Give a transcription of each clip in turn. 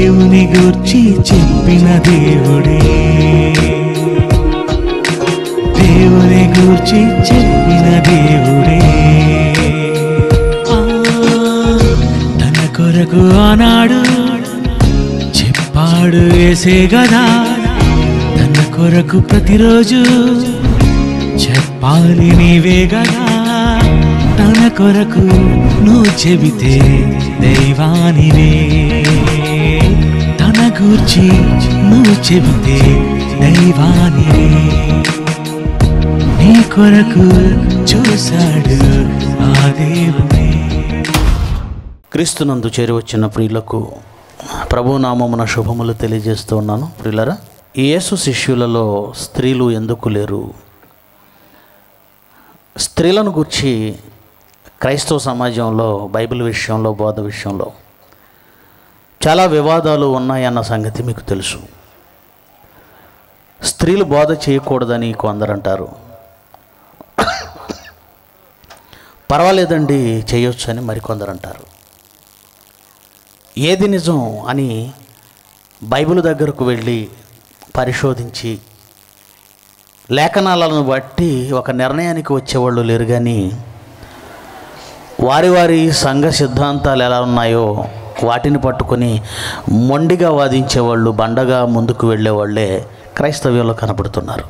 దేవుని గూర్చి చెప్పిన దేవుడే దేవుని గూర్చి చెప్పిన దేవుడే ఆ, తన కొరకు ఆనాడు చెప్పాడు వేసే గదా తన కొరకు ప్రతిరోజు చెప్పాలి నీవే గదా తన కొరకు నువ్వు చెబితే దైవానివే తన గూర్చి నువ్వు చెబితే దైవానివే నీ కొరకు చూశాడు ఆ దేవుడే క్రీస్తునందు చేరి వచ్చిన ప్రియులకు ప్రభునామమున శుభములు తెలియజేస్తూ ఉన్నాను ప్రియులరా ఈ యేసు శిష్యులలో స్త్రీలు ఎందుకు లేరు స్త్రీలను గురించి క్రైస్తవ సమాజంలో బైబిల్ విషయంలో బోధ విషయంలో చాలా వివాదాలు ఉన్నాయన్న సంగతి మీకు తెలుసు స్త్రీలు బోధ చేయకూడదని కొందరు అంటారు పర్వాలేదండి చేయొచ్చు అని మరికొందరు అంటారు ఏది నిజం అని బైబిల్ దగ్గరకు వెళ్ళి పరిశోధించి లేఖనాలను బట్టి ఒక నిర్ణయానికి వచ్చేవాళ్ళు లేరు కానీ వారి వారి సంఘ సిద్ధాంతాలు ఎలా ఉన్నాయో వాటిని పట్టుకొని మొండిగా వాదించేవాళ్ళు బండగా ముందుకు వెళ్ళేవాళ్ళే క్రైస్తవ్యంలో కనపడుతున్నారు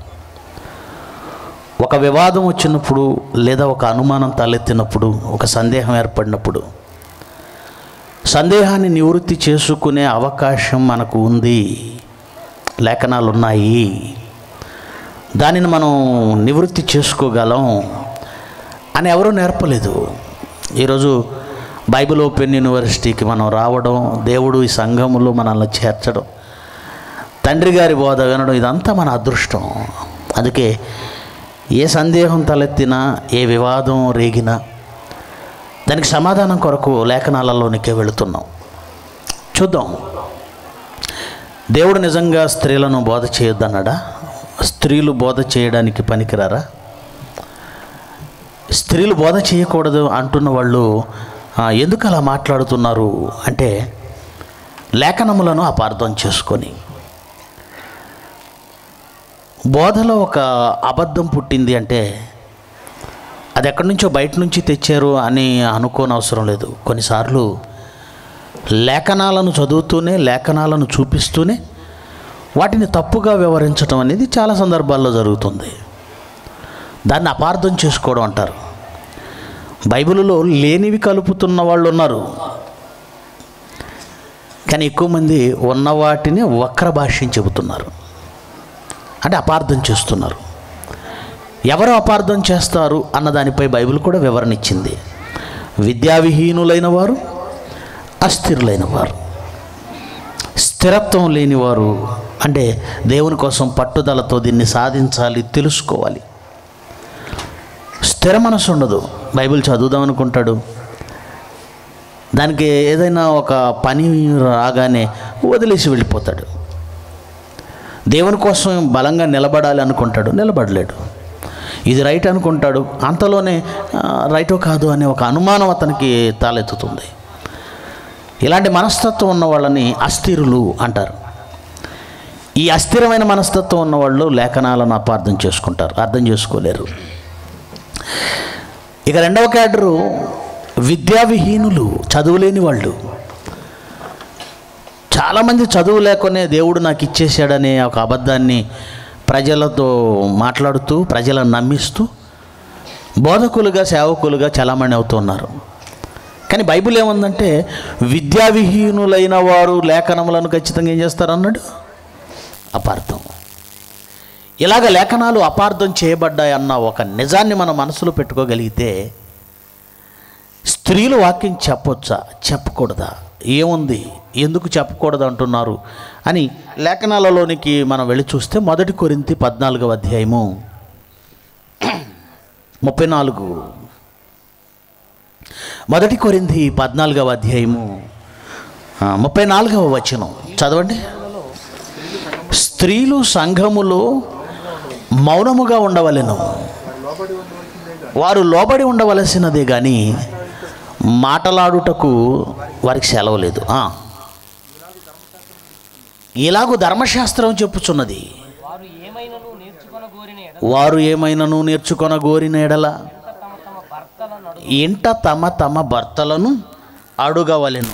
ఒక వివాదం వచ్చినప్పుడు లేదా ఒక అనుమానం తలెత్తినప్పుడు ఒక సందేహం ఏర్పడినప్పుడు సందేహాన్ని నివృత్తి చేసుకునే అవకాశం మనకు ఉంది లేఖనాలు ఉన్నాయి దానిని మనం నివృత్తి చేసుకోగలం అని ఎవరూ నేర్పలేదు ఈరోజు బైబిల్ ఓపెన్ యూనివర్సిటీకి మనం రావడం దేవుడు ఈ సంఘములో మనల్ని చేర్చడం తండ్రి గారి బోధ వినడం ఇదంతా మన అదృష్టం అందుకే ఏ సందేహం తలెత్తినా ఏ వివాదం రేగినా దానికి సమాధానం కొరకు లేఖనాలలోనికే వెళుతున్నాం చూద్దాం దేవుడు నిజంగా స్త్రీలను బోధ చేయొద్దన్నాడా స్త్రీలు బోధ చేయడానికి పనికిరారా స్త్రీలు బోధ చేయకూడదు అంటున్న వాళ్ళు ఆ, ఎందుకు అలా మాట్లాడుతున్నారు అంటే లేఖనములను అపార్థం చేసుకొని బోధలో ఒక అబద్ధం పుట్టింది అంటే అది ఎక్కడి నుంచో బయట నుంచి తెచ్చారు అని అనుకోని అవసరం లేదు కొన్నిసార్లు లేఖనాలను చదువుతూనే లేఖనాలను చూపిస్తూనే వాటిని తప్పుగా వివరించడం అనేది చాలా సందర్భాల్లో జరుగుతుంది దాన్ని అపార్థం చేసుకోవడం అంటారు బైబిల్లో లేనివి కలుపుతున్న వాళ్ళు ఉన్నారు కానీ ఎక్కువ మంది ఉన్న వాటిని వక్ర భాష్యం చెబుతున్నారు అంటే అపార్థం చేస్తున్నారు ఎవరు అపార్థం చేస్తారు అన్న దానిపై బైబిల్ కూడా వివరణ ఇచ్చింది విద్యావిహీనులైన వారు అస్థిరులైన వారు స్థిరత్వం లేనివారు అంటే దేవుని కోసం పట్టుదలతో దీన్ని సాధించాలి తెలుసుకోవాలి స్థిర మనసు ఉండదు బైబిల్ చదువుదాం అనుకుంటాడు దానికి ఏదైనా ఒక పని రాగానే వదిలేసి వెళ్ళిపోతాడు దేవుని కోసం బలంగా నిలబడాలి అనుకుంటాడు నిలబడలేడు ఇది రైట్ అనుకుంటాడు అంతలోనే ఆ, రైటో కాదు అనే ఒక అనుమానం అతనికి తాలెత్తుతుంది ఇలాంటి మనస్తత్వం ఉన్న వాళ్ళని అస్థిరులు అంటారు ఈ అస్థిరమైన మనస్తత్వం ఉన్న వాళ్ళు లేఖనాలను అపార్థం చేసుకుంటారు అర్థం చేసుకోలేరు ఇక రెండవ క్యాడరు విద్యావిహీనులు చదువులేని వాళ్ళు చాలామంది చదువు లేకనే దేవుడు నాకు ఇచ్చేసాడనే ఒక అబద్ధాన్ని ప్రజలతో మాట్లాడుతూ ప్రజలను నమ్మిస్తూ బోధకులుగా సేవకులుగా చలామణి అవుతున్నారు కానీ బైబిల్ ఏముందంటే విద్యావిహీనులైన వారు లేఖనములను ఖచ్చితంగా ఏం చేస్తారు అన్నాడు అపార్థం ఇలాగ లేఖనాలు అపార్థం చేయబడ్డాయన్న ఒక నిజాన్ని మన మనసులో పెట్టుకోగలిగితే స్త్రీలు వాక్యం చెప్పొచ్చా చెప్పకూడదా ఏముంది ఎందుకు చెప్పకూడదు అంటున్నారు అని లేఖనాలలోనికి మనం వెళ్ళి చూస్తే మొదటి కొరింతి పద్నాలుగవ అధ్యాయము ముప్పై నాలుగు మొదటి కొరింది పద్నాలుగవ అధ్యాయము ఆ, ముప్పై నాలుగవ వచనం చదవండి స్త్రీలు సంఘములో మౌనముగా ఉండవలెను వారు లోబడి ఉండవలసినదే కానీ మాటలాడుటకు వారికి సెలవు లేదు ఆ. ఇలాగూ ధర్మశాస్త్రం చెప్పుచున్నది వారు ఏమైనను నేర్చుకొన గోరిన ఎడల వారు ఏమైనను నేర్చుకొన గోరిన ఎడల తమ తమ భర్తల నడు ఇంట తమ తమ భర్తలను అడుగవలెను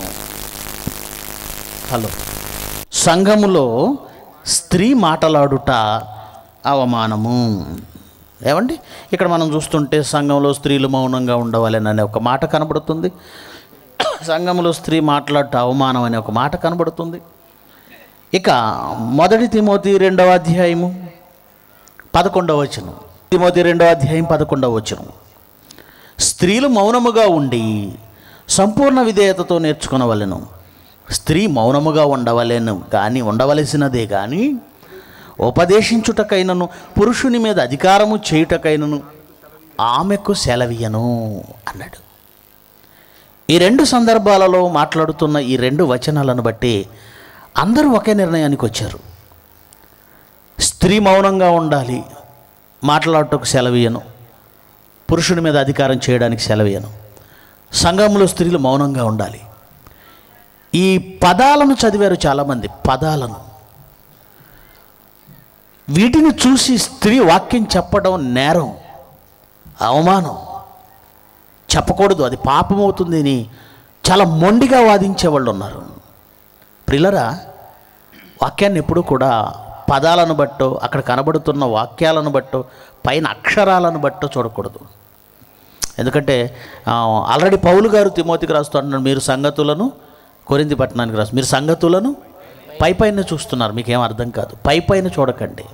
హలో సంఘములో స్త్రీ మాటలాడుట అవమానము ఏమండి ఇక్కడ మనం చూస్తుంటే సంఘంలో స్త్రీలు మౌనంగా ఉండవలెననే ఒక మాట కనబడుతుంది సంఘంలో స్త్రీ మాట్లాడట అవమానం అనే ఒక మాట కనబడుతుంది ఇక మొదటి తిమోతి రెండవ అధ్యాయము పదకొండవ వచనం తిమోతి రెండవ అధ్యాయం పదకొండవ వచనం స్త్రీలు మౌనముగా ఉండి సంపూర్ణ విధేయతతో నేర్చుకునవలెను స్త్రీ మౌనముగా ఉండవలెను కానీ ఉండవలసినదే కానీ ఉపదేశించుటకైనను పురుషుని మీద అధికారము చేయుటకైనను ఆమెకు సెలవీయను అన్నాడు ఈ రెండు సందర్భాలలో మాట్లాడుతున్న ఈ రెండు వచనాలను బట్టి అందరూ ఒకే నిర్ణయానికి వచ్చారు స్త్రీ మౌనంగా ఉండాలి మాట్లాడటకు సెలవీయను పురుషుని మీద అధికారం చేయడానికి సెలవీయను సంఘంలో స్త్రీలు మౌనంగా ఉండాలి ఈ పదాలను చదివారు చాలామంది పదాలను వీటిని చూసి స్త్రీ వాక్యం చెప్పడం నేరం అవమానం చెప్పకూడదు అది పాపం అవుతుంది అని చాలా మొండిగా వాదించే వాళ్ళు ఉన్నారు ప్రిలరా వాక్యాన్ని ఎప్పుడూ కూడా పదాలను బట్టో అక్కడ కనబడుతున్న వాక్యాలను బట్టో పైన అక్షరాలను బట్టో చూడకూడదు ఎందుకంటే ఆ, ఆల్రెడీ పౌలు గారు తిమోతికి రాస్తూ అంటున్నారు మీరు సంగతులను కొరింది పట్టణానికి రాస్తారు మీరు సంగతులను పై పైన చూస్తున్నారు మీకేం అర్థం కాదు పై పైన చూడకండి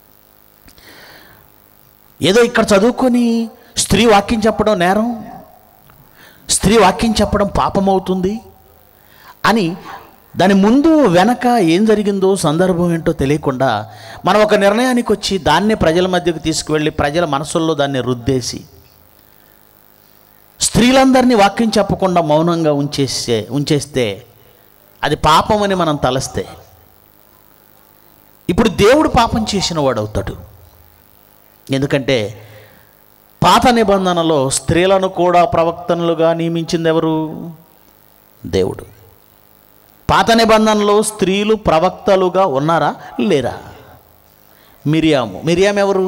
ఏదో ఇక్కడ చదువుకొని స్త్రీ వాక్యం చెప్పడం నేరం స్త్రీ వాక్యం చెప్పడం పాపం అవుతుంది అని దాని ముందు వెనక ఏం జరిగిందో సందర్భం ఏంటో తెలియకుండా మనం ఒక నిర్ణయానికి వచ్చి దాన్నే ప్రజల మధ్యకు తీసుకువెళ్ళి ప్రజల మనసుల్లో దాన్ని రుద్దేసి స్త్రీలందరినీ వాక్యం చెప్పకుండా మౌనంగా ఉంచేస్తే ఉంచేస్తే అది పాపం అని మనం తలస్తే ఇప్పుడు దేవుడు పాపం చేసిన వాడు అవుతాడు ఎందుకంటే పాత నిబంధనలో స్త్రీలను కూడా ప్రవక్తనులుగా నియమించింది ఎవరు దేవుడు పాత నిబంధనలో స్త్రీలు ప్రవక్తలుగా ఉన్నారా లేరా మిరియాము మిరియాం ఎవరు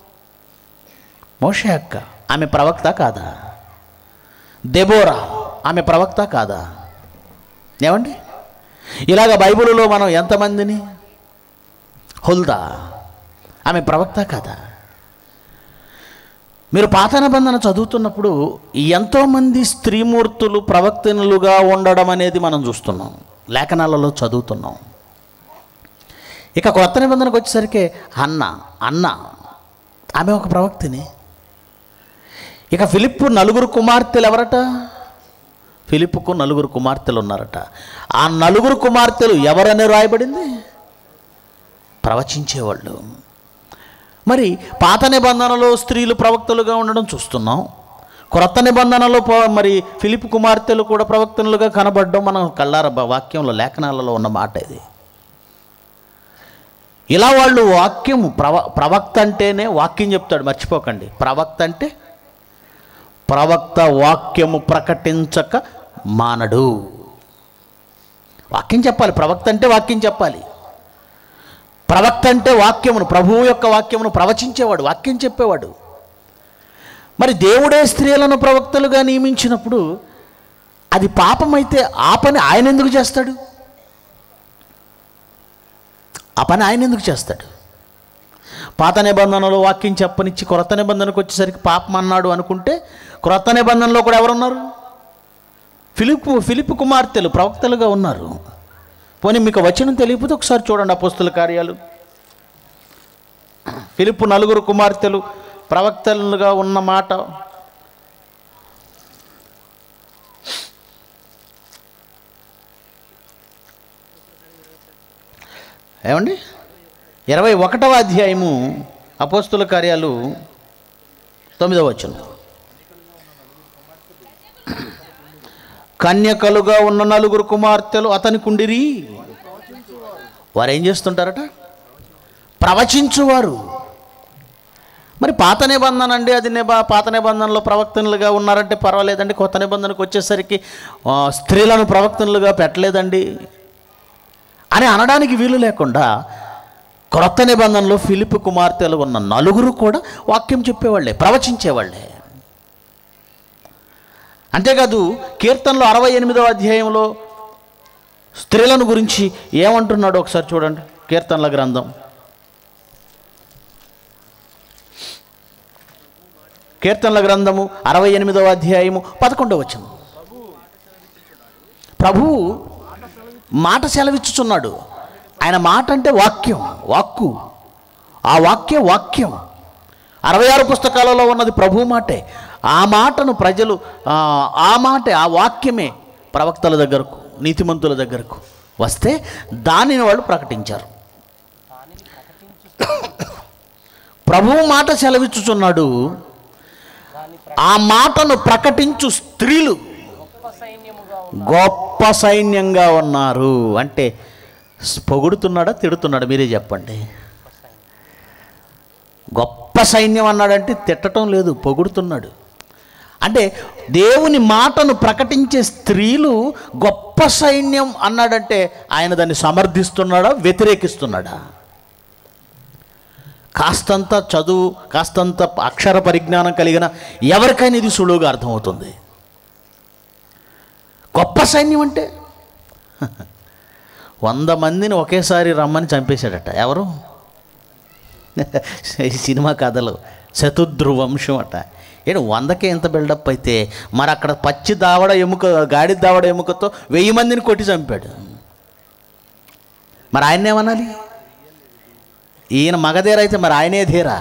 మోషే అక్క ఆమె ప్రవక్త కాదా దెబోరా ఆమె ప్రవక్త కాదా ఏమండి ఇలాగ బైబిల్లో మనం ఎంతమందిని హుల్దా ఆమె ప్రవక్త కాదా మీరు పాత నిబంధన చదువుతున్నప్పుడు ఎంతోమంది స్త్రీమూర్తులు ప్రవక్తనులుగా ఉండడం అనేది మనం చూస్తున్నాం లేఖనాలలో చదువుతున్నాం ఇక కొత్త నిబంధనకు వచ్చేసరికి అన్న అన్న ఆమె ఒక ప్రవక్తిని ఇక ఫిలిప్పు నలుగురు కుమార్తెలు ఎవరట ఫిలిప్పుకు నలుగురు కుమార్తెలు ఉన్నారట ఆ నలుగురు కుమార్తెలు ఎవరని రాయబడింది ప్రవచించేవాళ్ళు మరి పాత నిబంధనలో స్త్రీలు ప్రవక్తలుగా ఉండడం చూస్తున్నాం క్రొత్త నిబంధనలో పో- మరి ఫిలిప్ కుమార్తెలు కూడా ప్రవక్తలుగా కనబడడం మనం కళ్ళార బ- వాక్యంలో లేఖనాలలో ఉన్న మాట ఇది ఇలా వాళ్ళు వాక్యం ప్రవ ప్రవక్త అంటేనే వాక్యం చెప్తాడు మర్చిపోకండి ప్రవక్త అంటే ప్రవక్త వాక్యము ప్రకటించక మానడు వాక్యం చెప్పాలి ప్రవక్త అంటే వాక్యం చెప్పాలి ప్రవక్త అంటే వాక్యమును ప్రభువు యొక్క వాక్యమును ప్రవచించేవాడు వాక్యం చెప్పేవాడు మరి దేవుడే స్త్రీలను ప్రవక్తలుగా నియమించినప్పుడు అది పాపమైతే ఆ పని ఆయన ఎందుకు చేస్తాడు ఆ పని ఆయన ఎందుకు చేస్తాడు పాత నిబంధనలో వాక్యం చెప్పనిచ్చి క్రొత్త నిబంధనకు వచ్చేసరికి పాపం అన్నాడు అనుకుంటే క్రొత్త నిబంధనలో కూడా ఎవరున్నారు ఫిలిప్ ఫిలిప్ కుమార్తెలు ప్రవక్తలుగా ఉన్నారు పోనీ మీకు వచనం తెలియకపోతే ఒకసారి చూడండి అపోస్తుల కార్యాలు ఫిలిప్ నలుగురు కుమార్తెలు ప్రవక్తలుగా ఉన్న మాట ఏమండి ఇరవై ఒకటవ అధ్యాయము అపోస్తుల కార్యాలు తొమ్మిదవ వచనం కన్యకలుగా ఉన్న నలుగురు కుమార్తెలు అతని కుండిరి వారు ఏం చేస్తుంటారట ప్రవచించువారు మరి పాత నిబంధన అండి అది నిబా పాత నిబంధనలో ప్రవక్తనులుగా ఉన్నారంటే పర్వాలేదండి కొత్త నిబంధనకు వచ్చేసరికి ఆ, స్త్రీలను ప్రవక్తనులుగా పెట్టలేదండి అని అనడానికి వీలు లేకుండా క్రొత్త నిబంధనలో ఫిలిప్ కుమార్తెలు ఉన్న నలుగురు కూడా వాక్యం చెప్పేవాళ్ళే ప్రవచించేవాళ్ళే అంతేకాదు కీర్తనలో అరవై ఎనిమిదవ అధ్యాయంలో స్త్రీలను గురించి ఏమంటున్నాడో ఒకసారి చూడండి కీర్తనల గ్రంథం కీర్తనల గ్రంథము అరవై ఎనిమిదవ అధ్యాయము పదకొండవ వచనం ప్రభువు మాట సెలవిచ్చుచున్నాడు ఆయన మాట అంటే వాక్యం వాక్కు ఆ వాక్య వాక్యం అరవై ఆరు పుస్తకాలలో ఉన్నది ప్రభు మాటే ఆ మాటను ప్రజలు ఆ, ఆ మాటే ఆ వాక్యమే ప్రవక్తల దగ్గరకు నీతిమంతుల దగ్గరకు వస్తే దానిని వాళ్ళు ప్రకటించారు ప్రభువు మాట సెలవిచ్చుచున్నాడు ఆ మాటను ప్రకటించు స్త్రీలు గొప్ప సైన్యముగా ఉంది గొప్ప సైన్యంగా ఉన్నారు అంటే స్- పొగుడుతున్నాడా తిడుతున్నాడా మీరే చెప్పండి గొప్ప సైన్యం అన్నాడంటే తిట్టడం లేదు పొగుడుతున్నాడు అంటే దేవుని మాటను ప్రకటించే స్త్రీలు గొప్ప సైన్యం అన్నాడంటే ఆయన దాన్ని సమర్థిస్తున్నాడా వ్యతిరేకిస్తున్నాడా కాస్తంత చదువు కాస్తంత అక్షర పరిజ్ఞానం కలిగిన ఎవరికైనా ఇది సులువుగా అర్థమవుతుంది గొప్ప సైన్యం అంటే వంద మందిని ఒకేసారి రమ్మని చంపేశాడట ఎవరు ఈ సినిమా కథలు శతుధ్రువంశం అట ఏంటి వందకే ఎంత బిల్డప్ అయితే మరి అక్కడ పచ్చి దావడ ఎముక గాడి దావడ ఎముకతో వెయ్యి మందిని కొట్టి చంపాడు మరి ఆయన ఏమనాలి ఈయన మగధీరైతే మరి ఆయనే ధీరా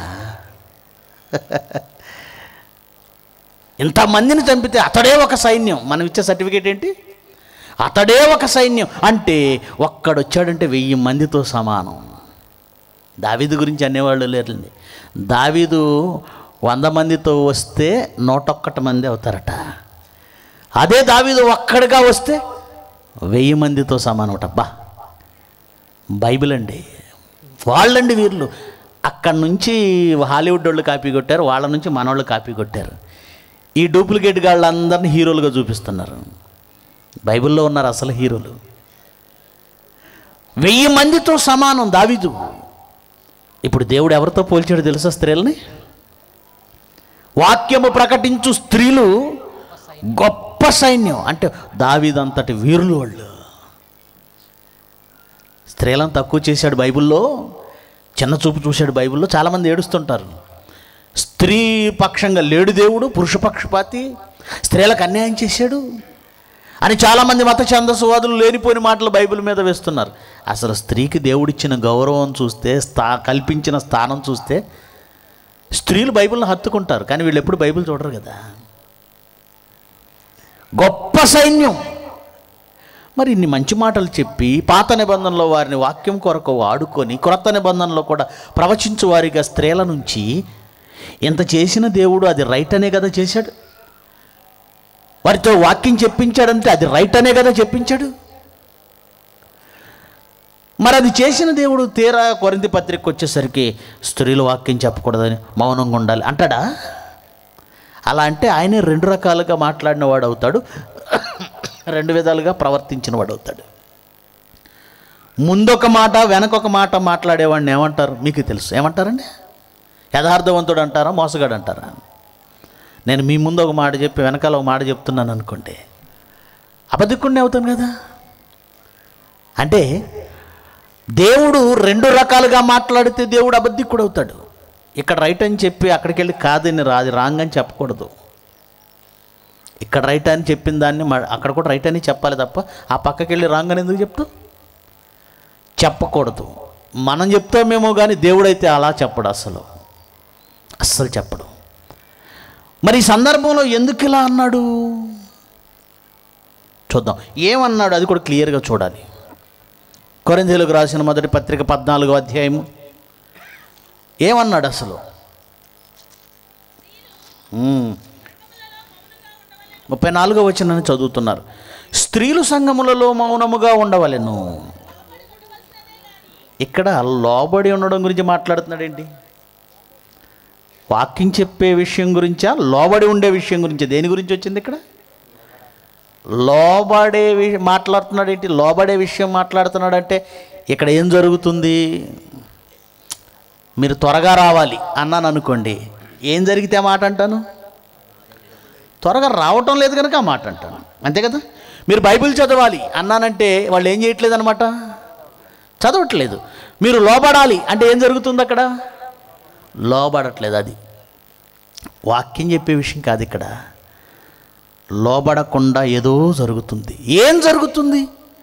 ఇంతమందిని చంపితే అతడే ఒక సైన్యం మనం ఇచ్చే సర్టిఫికేట్ ఏంటి అతడే ఒక సైన్యం అంటే ఒక్కడొచ్చాడంటే వెయ్యి మందితో సమానం దావీదు గురించి అనేవాళ్ళు లేరండి దావీదు వంద మందితో వస్తే నూటొక్కటి మంది అవుతారట అదే దావీదు ఒక్కడిగా వస్తే వెయ్యి మందితో సమానం అబ్బా బైబిల్ అండి వాళ్ళండి వీళ్ళు అక్కడి నుంచి హాలీవుడ్ వాళ్ళు కాపీ కొట్టారు వాళ్ళ నుంచి మనోళ్ళు కాపీ కొట్టారు ఈ డూప్లికేట్ గాళ్ళందరినీ హీరోలుగా చూపిస్తున్నారు బైబిల్లో ఉన్నారు అసలు హీరోలు వెయ్యి మందితో సమానం దావీదు ఇప్పుడు దేవుడు ఎవరితో పోల్చాడు తెలుసా స్త్రీలని వాక్యము ప్రకటించు స్త్రీలు గొప్ప సైన్యం అంటే దావీదంతటి వీరులు వాళ్ళు స్త్రీలను తక్కువ చేశాడు బైబిల్లో చిన్న చూపు చూశాడు బైబిల్లో చాలామంది ఏడుస్తుంటారు స్త్రీ పక్షంగా లేడు దేవుడు పురుష పక్షపాతి స్త్రీలకు అన్యాయం చేశాడు అని చాలామంది మత ఛందస్వాదులు లేనిపోయిన మాటలు బైబిల్ మీద వేస్తున్నారు అసలు స్త్రీకి దేవుడిచ్చిన గౌరవం చూస్తే స్థా కల్పించిన స్థానం చూస్తే స్త్రీలు బైబిల్ని హత్తుకుంటారు కానీ వీళ్ళు ఎప్పుడు బైబిల్ చూడరు కదా గొప్ప సైన్యం మరి ఇన్ని మంచి మాటలు చెప్పి పాత నిబంధనలో వారిని వాక్యం కొరకు వాడుకొని క్రొత్త నిబంధనలో కూడా ప్రవచించు వారిగా స్త్రీల నుంచి ఇంత చేసిన దేవుడు అది రైట్ అనే కదా చేశాడు వారితో వాక్యం చెప్పించాడంటే అది రైట్ అనే కదా చెప్పించాడు మరి అది చేసిన దేవుడు తీరా కొరింది పత్రిక వచ్చేసరికి స్త్రీలు వాక్యం చెప్పకూడదని మౌనంగా ఉండాలి అంటాడా అలా అంటే ఆయనే రెండు రకాలుగా మాట్లాడిన వాడు అవుతాడు రెండు విధాలుగా ప్రవర్తించిన వాడు అవుతాడు ముందొక మాట వెనకొక మాట మాట్లాడేవాడిని ఏమంటారు మీకు తెలుసు ఏమంటారండి యథార్థవంతుడు అంటారా మోసగాడు అంటారా నేను మీ ముందు ఒక మాట చెప్పి వెనకాల ఒక మాట చెప్తున్నాను అనుకోండి అబద్ధికుడిని అవుతాను కదా అంటే దేవుడు రెండు రకాలుగా మాట్లాడితే దేవుడు అబద్ధికుడు అవుతాడు ఇక్కడ రైట్ అని చెప్పి అక్కడికి వెళ్ళి కాదని రా అది రాంగ్ అని చెప్పకూడదు ఇక్కడ రైట్ అని చెప్పిన దాన్ని మ- అక్కడ కూడా రైట్ అని చెప్పాలి తప్ప ఆ పక్కకి వెళ్ళి రాంగ్ అని ఎందుకు చెప్తూ చెప్పకూడదు మనం చెప్తామేమో కానీ దేవుడైతే అలా చెప్పడు అసలు అస్సలు చెప్పడు మరి ఈ సందర్భంలో ఎందుకు ఇలా అన్నాడు చూద్దాం ఏమన్నాడు అది కూడా క్లియర్గా చూడాలి కొరింథీలకు రాసిన మొదటి పత్రిక పద్నాలుగో అధ్యాయము ఏమన్నాడు అసలు ఉమ్. ముప్పై నాలుగో వచ్చినని చదువుతున్నారు స్త్రీలు సంఘములలో మౌనముగా ఉండవలెను ఇక్కడ లోబడి ఉండడం గురించి మాట్లాడుతున్నాడు ఏంటి వాక్యం చెప్పే విషయం గురించా లోబడి ఉండే విషయం గురించి దేని గురించి వచ్చింది ఇక్కడ లోబడే వి మాట్లాడుతున్నాడు ఏంటి లోబడే విషయం మాట్లాడుతున్నాడు అంటే ఇక్కడ ఏం జరుగుతుంది మీరు త్వరగా రావాలి అన్నాను అనుకోండి ఏం జరిగితే ఆ మాట అంటాను త్వరగా రావటం లేదు కనుక ఆ మాట అంటాను అంతే కదా మీరు బైబిల్ చదవాలి అన్నానంటే వాళ్ళు ఏం చేయట్లేదు అనమాట చదవట్లేదు మీరు లోబడాలి అంటే ఏం జరుగుతుంది అక్కడ లోబడట్లేదు అది వాక్యం చెప్పే విషయం కాదు ఇక్కడ లోబడకుండా ఏదో జరుగుతుంది ఏం జరుగుతుంది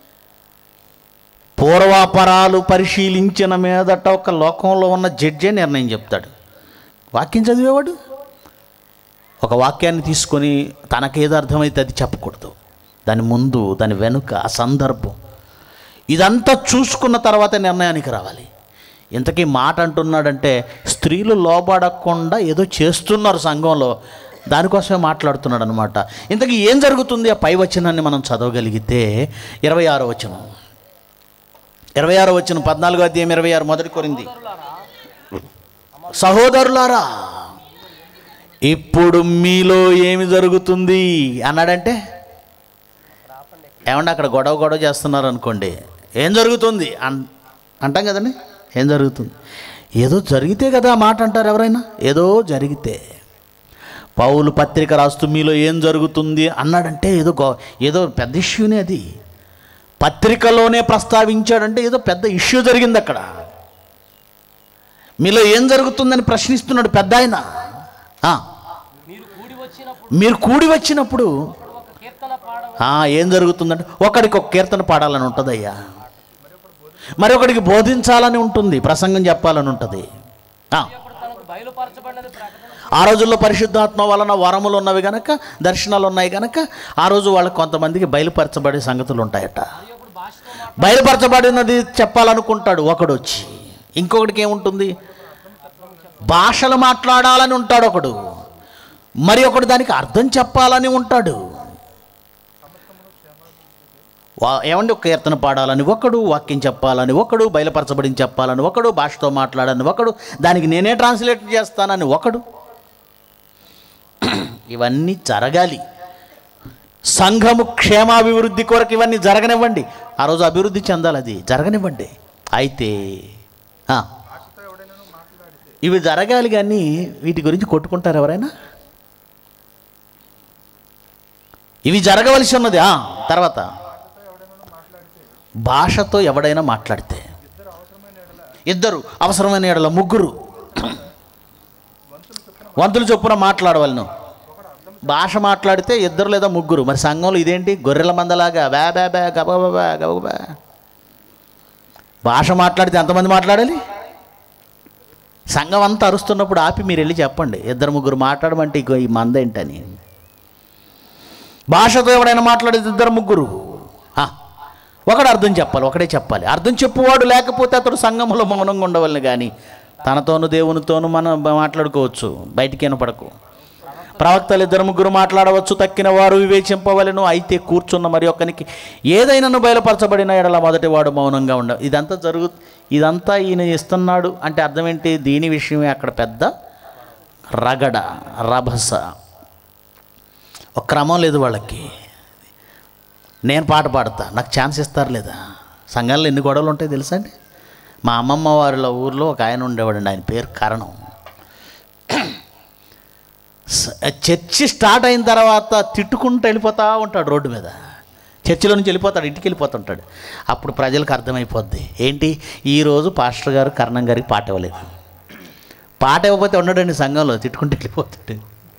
పూర్వాపరాలు పరిశీలించిన మీదట ఒక లోకంలో ఉన్న జడ్జే నిర్ణయం చెప్తాడు వాక్యం చదివేవాడు ఒక వాక్యాన్ని తీసుకొని తనకేదో అర్థమైతే అది చెప్పకూడదు దాని ముందు దాని వెనుక ఆ సందర్భం ఇదంతా చూసుకున్న తర్వాత నిర్ణయానికి రావాలి ఇంతకీ మాట అంటున్నాడంటే స్త్రీలు లోబడకుండా ఏదో చేస్తున్నారు సంఘంలో దానికోసమే మాట్లాడుతున్నాడు అనమాట ఇంతకీ ఏం జరుగుతుంది ఆ పై వచనాన్ని మనం చదవగలిగితే ఇరవై ఆరో వచనం ఇరవై ఆరో వచనం పద్నాలుగో అధ్యాయం ఇరవై ఆరు మొదటి కొరింది సహోదరులారా ఇప్పుడు మీలో ఏమి జరుగుతుంది అన్నాడంటే ఏమంటే అక్కడ గొడవ గొడవ చేస్తున్నారు అనుకోండి ఏం జరుగుతుంది అన్ అంటాం కదండి ఏం జరుగుతుంది ఏదో జరిగితే కదా ఆ మాట అంటారు ఎవరైనా ఏదో జరిగితే పౌలు పత్రిక రాస్తూ మీలో ఏం జరుగుతుంది అన్నాడంటే ఏదో గో ఏదో పెద్ద ఇష్యూనే అది పత్రికలోనే ప్రస్తావించాడంటే ఏదో పెద్ద ఇష్యూ జరిగింది అక్కడ మీలో ఏం జరుగుతుందని ప్రశ్నిస్తున్నాడు పెద్ద ఆయన ఆ, మీరు కూడి వచ్చినప్పుడు మీరు కూడి వచ్చినప్పుడు ఒక కీర్తన పాడ ఆ, ఏం జరుగుతుందంటే ఒకడికి ఒక కీర్తన పాడాలని ఉంటుందయ్యా మరొకడికి బోధించాలని ఉంటుంది ప్రసంగం చెప్పాలని ఉంటుంది ఆ, అప్పుడు తనకు బయలుపరచబడినది ప్రకటన ఆ రోజుల్లో పరిశుద్ధాత్మ వలన వరములు ఉన్నవి గనక దర్శనాలు ఉన్నాయి గనక ఆ రోజు వాళ్ళకి కొంతమందికి బయలుపరచబడే సంగతులు ఉంటాయట ఇప్పుడు భాషతో మాట బయలుపరచబడినది చెప్పాలనుకుంటాడు ఒకడు వచ్చి ఇంకొకడికి ఏముంటుంది భాషలు మాట్లాడాలని ఉంటాడు ఒకడు మరి ఒకడు దానికి అర్థం చెప్పాలని ఉంటాడు వా ఏమండి ఒక కీర్తన పాడాలని ఒకడు వాక్యం చెప్పాలని ఒకడు బయలుపరచబడిని చెప్పాలని ఒకడు భాషతో మాట్లాడాలని ఒకడు దానికి నేనే ట్రాన్స్లేట్ చేస్తానని ఒకడు ఇవన్నీ జరగాలి సంఘము క్షేమాభివృద్ధి కొరకు ఇవన్నీ జరగనివ్వండి ఆ రోజు అభివృద్ధి చెందాలి అది జరగనివ్వండి అయితే ఆ, ఇవి జరగాలి కానీ వీటి గురించి కొట్టుకుంటారు ఎవరైనా ఇవి జరగవలసి ఉన్నది ఆ, తర్వాత భాషతో ఎవడైనా మాట్లాడితే ఇద్దరు అవసరమైన ఎడల ముగ్గురు వంతులు చొప్పున మాట్లాడవలను భాష మాట్లాడితే ఇద్దరు లేదా ముగ్గురు మరి సంఘంలో ఇదేంటి గొర్రెల మందలాగా బ్యా బ్యా బ్యా గబగబా గబగబా భాష మాట్లాడితే ఎంతమంది మాట్లాడాలి సంఘం అంతా అరుస్తున్నప్పుడు ఆపి మీరు వెళ్ళి చెప్పండి ఇద్దరు ముగ్గురు మాట్లాడమంటే ఇగో ఈ మంద ఏంటని భాషతో ఎవడైనా మాట్లాడేది ఇద్దరు ముగ్గురు ఆ, ఒకడు అర్థం చెప్పాలి ఒకడే చెప్పాలి అర్థం చెప్పువాడు లేకపోతే అతడు సంఘంలో మౌనంగా ఉండవల్ని కానీ తనతోను దేవునితోను మనం మాట్లాడుకోవచ్చు బయటికి వినపడకు ప్రవక్తలు ఇద్దరు ముగ్గురు మాట్లాడవచ్చు తక్కిన వారు వివేచింపవలను అయితే కూర్చున్న మరి ఒక్కనికి ఏదైనాను బయలుపరచబడిన ఎడల మొదటి వాడు మౌనంగా ఉండ ఇదంతా జరుగు ఇదంతా ఈయన ఇస్తున్నాడు అంటే అర్థం ఏంటి దీని విషయమే అక్కడ పెద్ద రగడ రభస ఒక క్రమం లేదు వాళ్ళకి నేను పాట పాడతా నాకు ఛాన్స్ ఇస్తారు లేదా సంఘాల్లో ఎన్ని గొడవలు ఉంటాయి తెలుసా అండి మా అమ్మమ్మ వారిలో ఊర్లో ఒక ఆయన ఉండేవాడండి ఆయన పేరు కరణం స- చర్చి స్టార్ట్ అయిన తర్వాత తిట్టుకుంటూ వెళ్ళిపోతా ఉంటాడు రోడ్డు మీద చర్చిలో నుంచి వెళ్ళిపోతాడు ఇంటికి వెళ్ళిపోతుంటాడు అప్పుడు ప్రజలకు అర్థమైపోద్ది ఏంటి ఈరోజు పాస్టర్ గారు కరణం గారికి పాట ఇవ్వలేదు పాట ఇవ్వకపోతే ఉండడండి సంఘంలో తిట్టుకుంటూ వెళ్ళిపోతాడు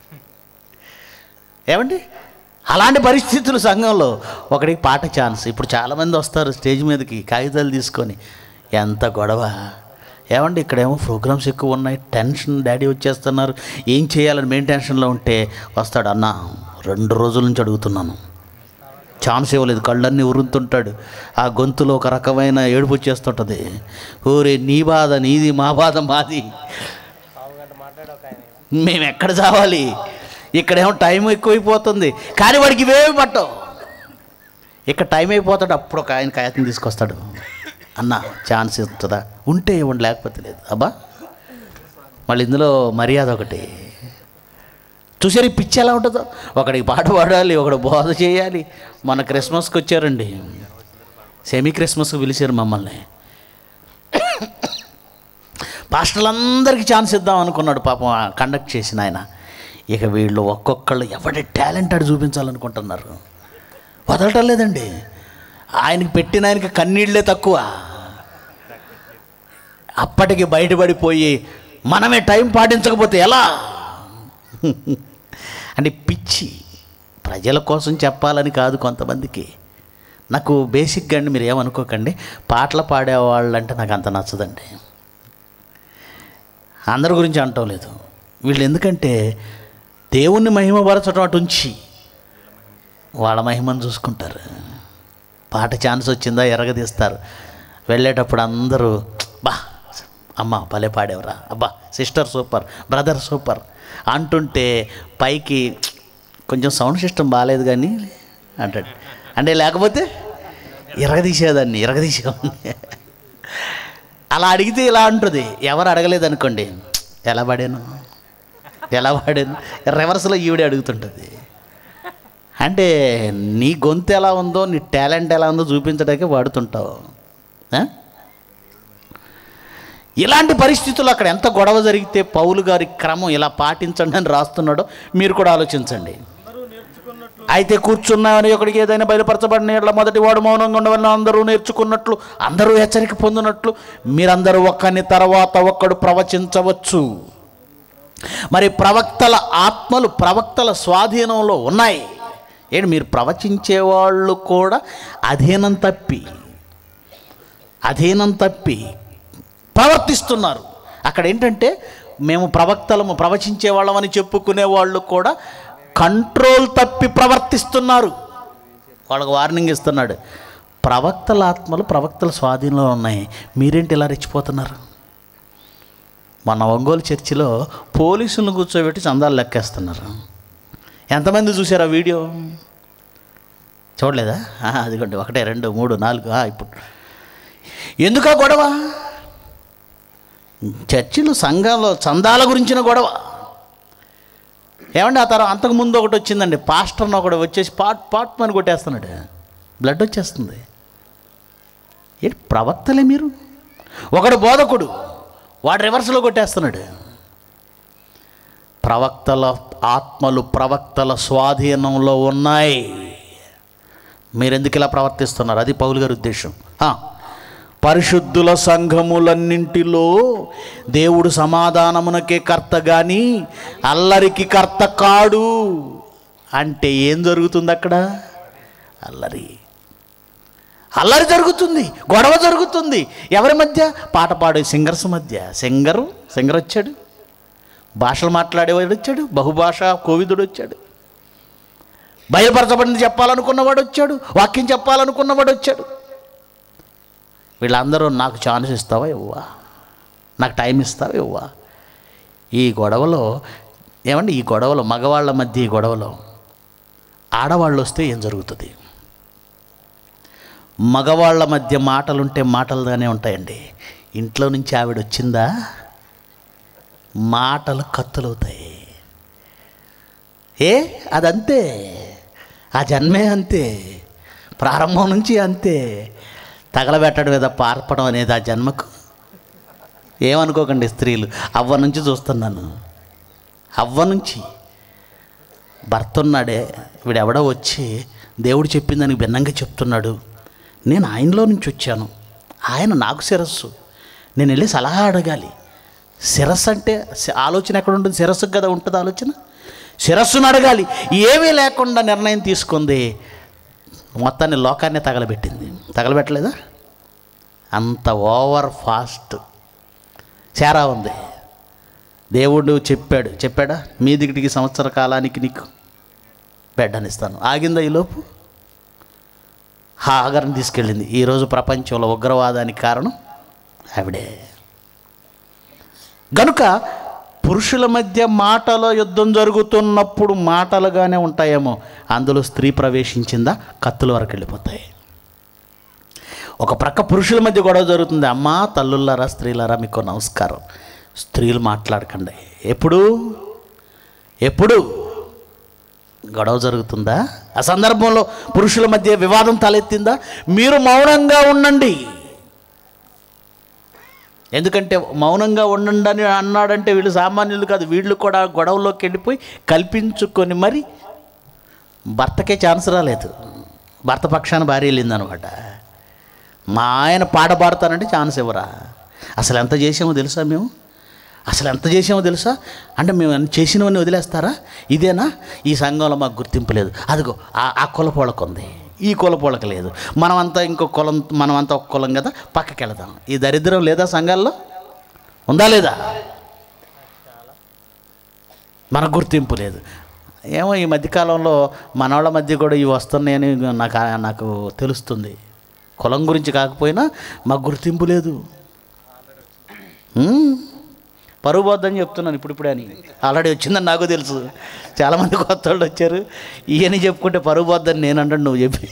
ఏమండి అలాంటి పరిస్థితులు సంఘంలో ఒకడికి పాట ఛాన్స్ ఇప్పుడు చాలామంది వస్తారు స్టేజ్ మీదకి కాగితాలు తీసుకొని ఎంత గొడవ ఏమండి ఇక్కడేమో ప్రోగ్రామ్స్ ఎక్కువ ఉన్నాయి టెన్షన్ డాడీ వచ్చేస్తున్నారు ఏం చేయాలని మెయిన్ టెన్షన్లో ఉంటే వస్తాడు అన్న రెండు రోజుల నుంచి అడుగుతున్నాను ఛాన్స్ ఇవ్వలేదు కళ్ళన్నీ ఉరుతుంటాడు ఆ గొంతులో ఒక రకమైన ఏడుపు వచ్చేస్తుంటుంది ఊరే నీ బాధ నీది మా బాధ మాది పావు గంట మాట్లాడే ఒక ఆయన మేము ఎక్కడ చావాలి ఇక్కడేమో టైం ఎక్కువైపోతుంది కానీ వాడికి ఇవేమి పట్టవు ఇక్కడ టైం అయిపోతాడు అప్పుడు ఒక ఆయన కాయతం తీసుకొస్తాడు అన్న ఛాన్స్ ఇస్తుందా ఉంటే ఇవ్వండి లేకపోతే లేదు అబ్బా మళ్ళీ ఇందులో మర్యాద ఒకటి చూసారు ఈ పిచ్చి ఎలా ఉంటుందో ఒకడికి పాట పాడాలి ఒకడు బోధ చేయాలి మన క్రిస్మస్కి వచ్చారండి సెమీ క్రిస్మస్కి పిలిచారు మమ్మల్ని పాస్టర్లందరికీ ఛాన్స్ ఇద్దాం అనుకున్నాడు పాపం కండక్ట్ చేసిన ఆయన ఇక వీళ్ళు ఒక్కొక్కళ్ళు ఎవరి టాలెంట్ అడి చూపించాలనుకుంటున్నారు వదలటం లేదండి ఆయనకి పెట్టిన ఆయనకి కన్నీళ్ళే తక్కువ అప్పటికి బయటపడిపోయి మనమే టైం పాటించకపోతే ఎలా అంటే పిచ్చి ప్రజల కోసం చెప్పాలని కాదు కొంతమందికి నాకు బేసిక్గా అండి మీరు ఏమనుకోకండి పాటలు పాడేవాళ్ళు అంటే నాకు అంత నచ్చదండి అందరి గురించి అంటం లేదు వీళ్ళు ఎందుకంటే దేవుణ్ణి మహిమపరచడం అటు ఉంచి వాళ్ళ మహిమను చూసుకుంటారు పాట ఛాన్స్ వచ్చిందా ఎరగదీస్తారు వెళ్ళేటప్పుడు అందరూ బా అమ్మ భలే పాడేవరా అబ్బా సిస్టర్ సూపర్ బ్రదర్ సూపర్ అంటుంటే పైకి కొంచెం సౌండ్ సిస్టమ్ బాగాలేదు కానీ అంటాడు అంటే లేకపోతే ఎరగదీసేదాన్ని ఎరగదీసేవాడిని అలా అడిగితే ఇలా అంటుంది ఎవరు అడగలేదు అనుకోండి ఎలా పాడాను ఎలా పాడాను రివర్స్లో ఈవిడే అడుగుతుంటుంది అంటే నీ గొంతు ఎలా ఉందో నీ టాలెంట్ ఎలా ఉందో చూపించడానికి వాడుతుంటావు ఆ? ఇలాంటి పరిస్థితుల్లో అక్కడ ఎంత గొడవ జరిగితే పౌలు గారి క్రమం ఇలా పాటించండి అని రాస్తున్నాడో మీరు కూడా ఆలోచించండి అయితే కూర్చున్నామని ఒకడికి ఏదైనా బయలుపరచబడిన ఎడల మొదటి వాడు మౌనంగా ఉండవలన అందరూ నేర్చుకున్నట్లు అందరూ హెచ్చరిక పొందినట్లు మీరందరూ ఒక్కని తర్వాత ఒక్కడు ప్రవచించవచ్చు మరి ప్రవక్తల ఆత్మలు ప్రవక్తల స్వాధీనంలో ఉన్నాయి ఏంటి మీరు ప్రవచించే వాళ్ళు కూడా అధీనం తప్పి అధీనం తప్పి ప్రవర్తిస్తున్నారు అక్కడ ఏంటంటే మేము ప్రవక్తలము ప్రవచించే వాళ్ళమని చెప్పుకునే వాళ్ళు కూడా కంట్రోల్ తప్పి ప్రవర్తిస్తున్నారు వాళ్ళకు వార్నింగ్ ఇస్తున్నాడు ప్రవక్తల ఆత్మలు ప్రవక్తల స్వాధీనంలో ఉన్నాయి మీరేంటి ఇలా రెచ్చిపోతున్నారు మన ఒంగోలు చర్చిలో పోలీసులను కూర్చోబెట్టి చందాలు లెక్కేస్తున్నారు ఎంతమంది చూసారు ఆ వీడియో చూడలేదా ఆ, అదిగోండి ఒకటే రెండు మూడు నాలుగు ఆ, ఇప్పుడు ఎందుకా గొడవ చర్చిలు సంఘంలో చందాల గురించిన గొడవ ఏమండి ఆ తర్వాత అంతకుముందు ఒకటి వచ్చిందండి పాస్టర్ని ఒకటి వచ్చేసి పాట్ పాట్ అని కొట్టేస్తున్నాడు బ్లడ్ వచ్చేస్తుంది ఏంటి ప్రవక్తలే మీరు ఒకడు బోధకుడు వాడు రివర్స్లో కొట్టేస్తున్నాడు ప్రవక్తల ఆత్మలు ప్రవక్తల స్వాధీనంలో ఉన్నాయి మీరెందుకు ఇలా ప్రవర్తిస్తున్నారు అది పౌలు గారి ఉద్దేశం ఆ, పరిశుద్ధుల సంఘములన్నింటిలో దేవుడు సమాధానమునకే కర్త గాని అల్లరికి కర్త కాడు అంటే ఏం జరుగుతుంది అక్కడ అల్లరి అల్లరి జరుగుతుంది గొడవ జరుగుతుంది ఎవరి మధ్య పాట పాడే సింగర్స్ మధ్య సింగరు సింగర్ వచ్చాడు భాషలు మాట్లాడేవాడు వచ్చాడు బహుభాష కోవిదుడు వచ్చాడు బయలుపరచబడింది చెప్పాలనుకున్నవాడు వచ్చాడు వాక్యం చెప్పాలనుకున్నవాడు వచ్చాడు వీళ్ళందరూ నాకు ఛాన్స్ ఇస్తావా ఇవ్వా నాకు టైం ఇస్తావా ఇవ్వా ఈ గొడవలో ఏమండి ఈ గొడవలో మగవాళ్ళ మధ్య ఈ గొడవలో ఆడవాళ్ళు వస్తే ఏం జరుగుతుంది మగవాళ్ళ మధ్య మాటలుంటే మాటలుగానే ఉంటాయండి ఇంట్లో నుంచి ఆవిడ వచ్చిందా మాటలు కత్తులవుతాయి ఏ అదంతే ఆ జన్మే అంతే ప్రారంభం నుంచి అంతే తగలబెట్టడం మీద పార్పడం అనేది ఆ జన్మకు ఏమనుకోకండి స్త్రీలు అవ్వ నుంచి చూస్తున్నాను అవ్వ నుంచి భర్త ఉన్నాడే వీడెవడో వచ్చి దేవుడు చెప్పిందని భిన్నంగా చెప్తున్నాడు నేను ఆయనలో నుంచి వచ్చాను ఆయన నాకు శిరస్సు నేను వెళ్ళి సలహా అడగాలి శిరస్సు అంటే శ- ఆలోచన ఎక్కడ ఉంటుంది శిరస్సుకు కదా ఉంటుంది ఆలోచన శిరస్సును అడగాలి ఏమీ లేకుండా నిర్ణయం తీసుకుంది మొత్తాన్ని లోకాన్ని తగలబెట్టింది తగలబెట్టలేదా అంత ఓవర్ ఫాస్ట్ చేరా ఉంది దేవుడు చెప్పాడు చెప్పాడా మీ దిగిటికి సంవత్సర కాలానికి నీకు బిడ్డనిస్తాను ఆగిందా ఈలోపు హాగర్ని తీసుకెళ్ళింది ఈరోజు ప్రపంచంలో ఉగ్రవాదానికి కారణం ఆవిడే గనుక పురుషుల మధ్య మాటల యుద్ధం జరుగుతున్నప్పుడు మాటలుగానే ఉంటాయేమో అందులో స్త్రీ ప్రవేశించిందా కత్తుల వరకు వెళ్ళిపోతాయి ఒక ప్రక్క పురుషుల మధ్య గొడవ జరుగుతుంది అమ్మా తల్లులారా స్త్రీలారా మీకు నమస్కారం స్త్రీలు మాట్లాడకండి ఎప్పుడు ఎప్పుడు గొడవ జరుగుతుందా ఆ సందర్భంలో పురుషుల మధ్య వివాదం తలెత్తిందా మీరు మౌనంగా ఉండండి ఎందుకంటే మౌనంగా ఉండండి అని అన్నాడంటే వీళ్ళు సామాన్యులు కాదు వీళ్ళు కూడా గొడవలోకి వెళ్ళిపోయి కల్పించుకొని మరి భర్తకే ఛాన్స్ రాలేదు భర్త పక్షాన భార్య వెళ్ళిందనమాట మా ఆయన పాట పాడతానంటే ఛాన్స్ ఇవ్వరా అసలు ఎంత చేసామో తెలుసా మేము అసలు ఎంత చేసామో తెలుసా అంటే మేము అన్ని చేసినవన్నీ వదిలేస్తారా ఇదేనా ఈ సంఘంలో మాకు గుర్తింపు లేదు అదిగో ఆ ఆ కులపోళకు ఉంది ఈ కులపోళకు లేదు మనమంతా ఇంకో కులం మనమంతా ఒక కులం కదా పక్కకి వెళదాం ఈ దరిద్రం లేదా సంఘాల్లో ఉందా లేదా మన గుర్తింపు లేదు ఏమో ఈ మధ్యకాలంలో మనవాళ్ళ మధ్య కూడా ఇవి వస్తున్నాయని నాకు నాకు తెలుస్తుంది కులం గురించి కాకపోయినా మాకు గుర్తింపు లేదు ఉమ్, పరువు పోద్దని చెప్తున్నాను ఇప్పుడిప్పుడే అని ఆల్రెడీ వచ్చిందని నాకు తెలుసు చాలామంది కొత్త వాళ్ళు వచ్చారు ఈయన చెప్పుకుంటే పరువు పోద్దని నేను అంటాను నువ్వు చెప్పి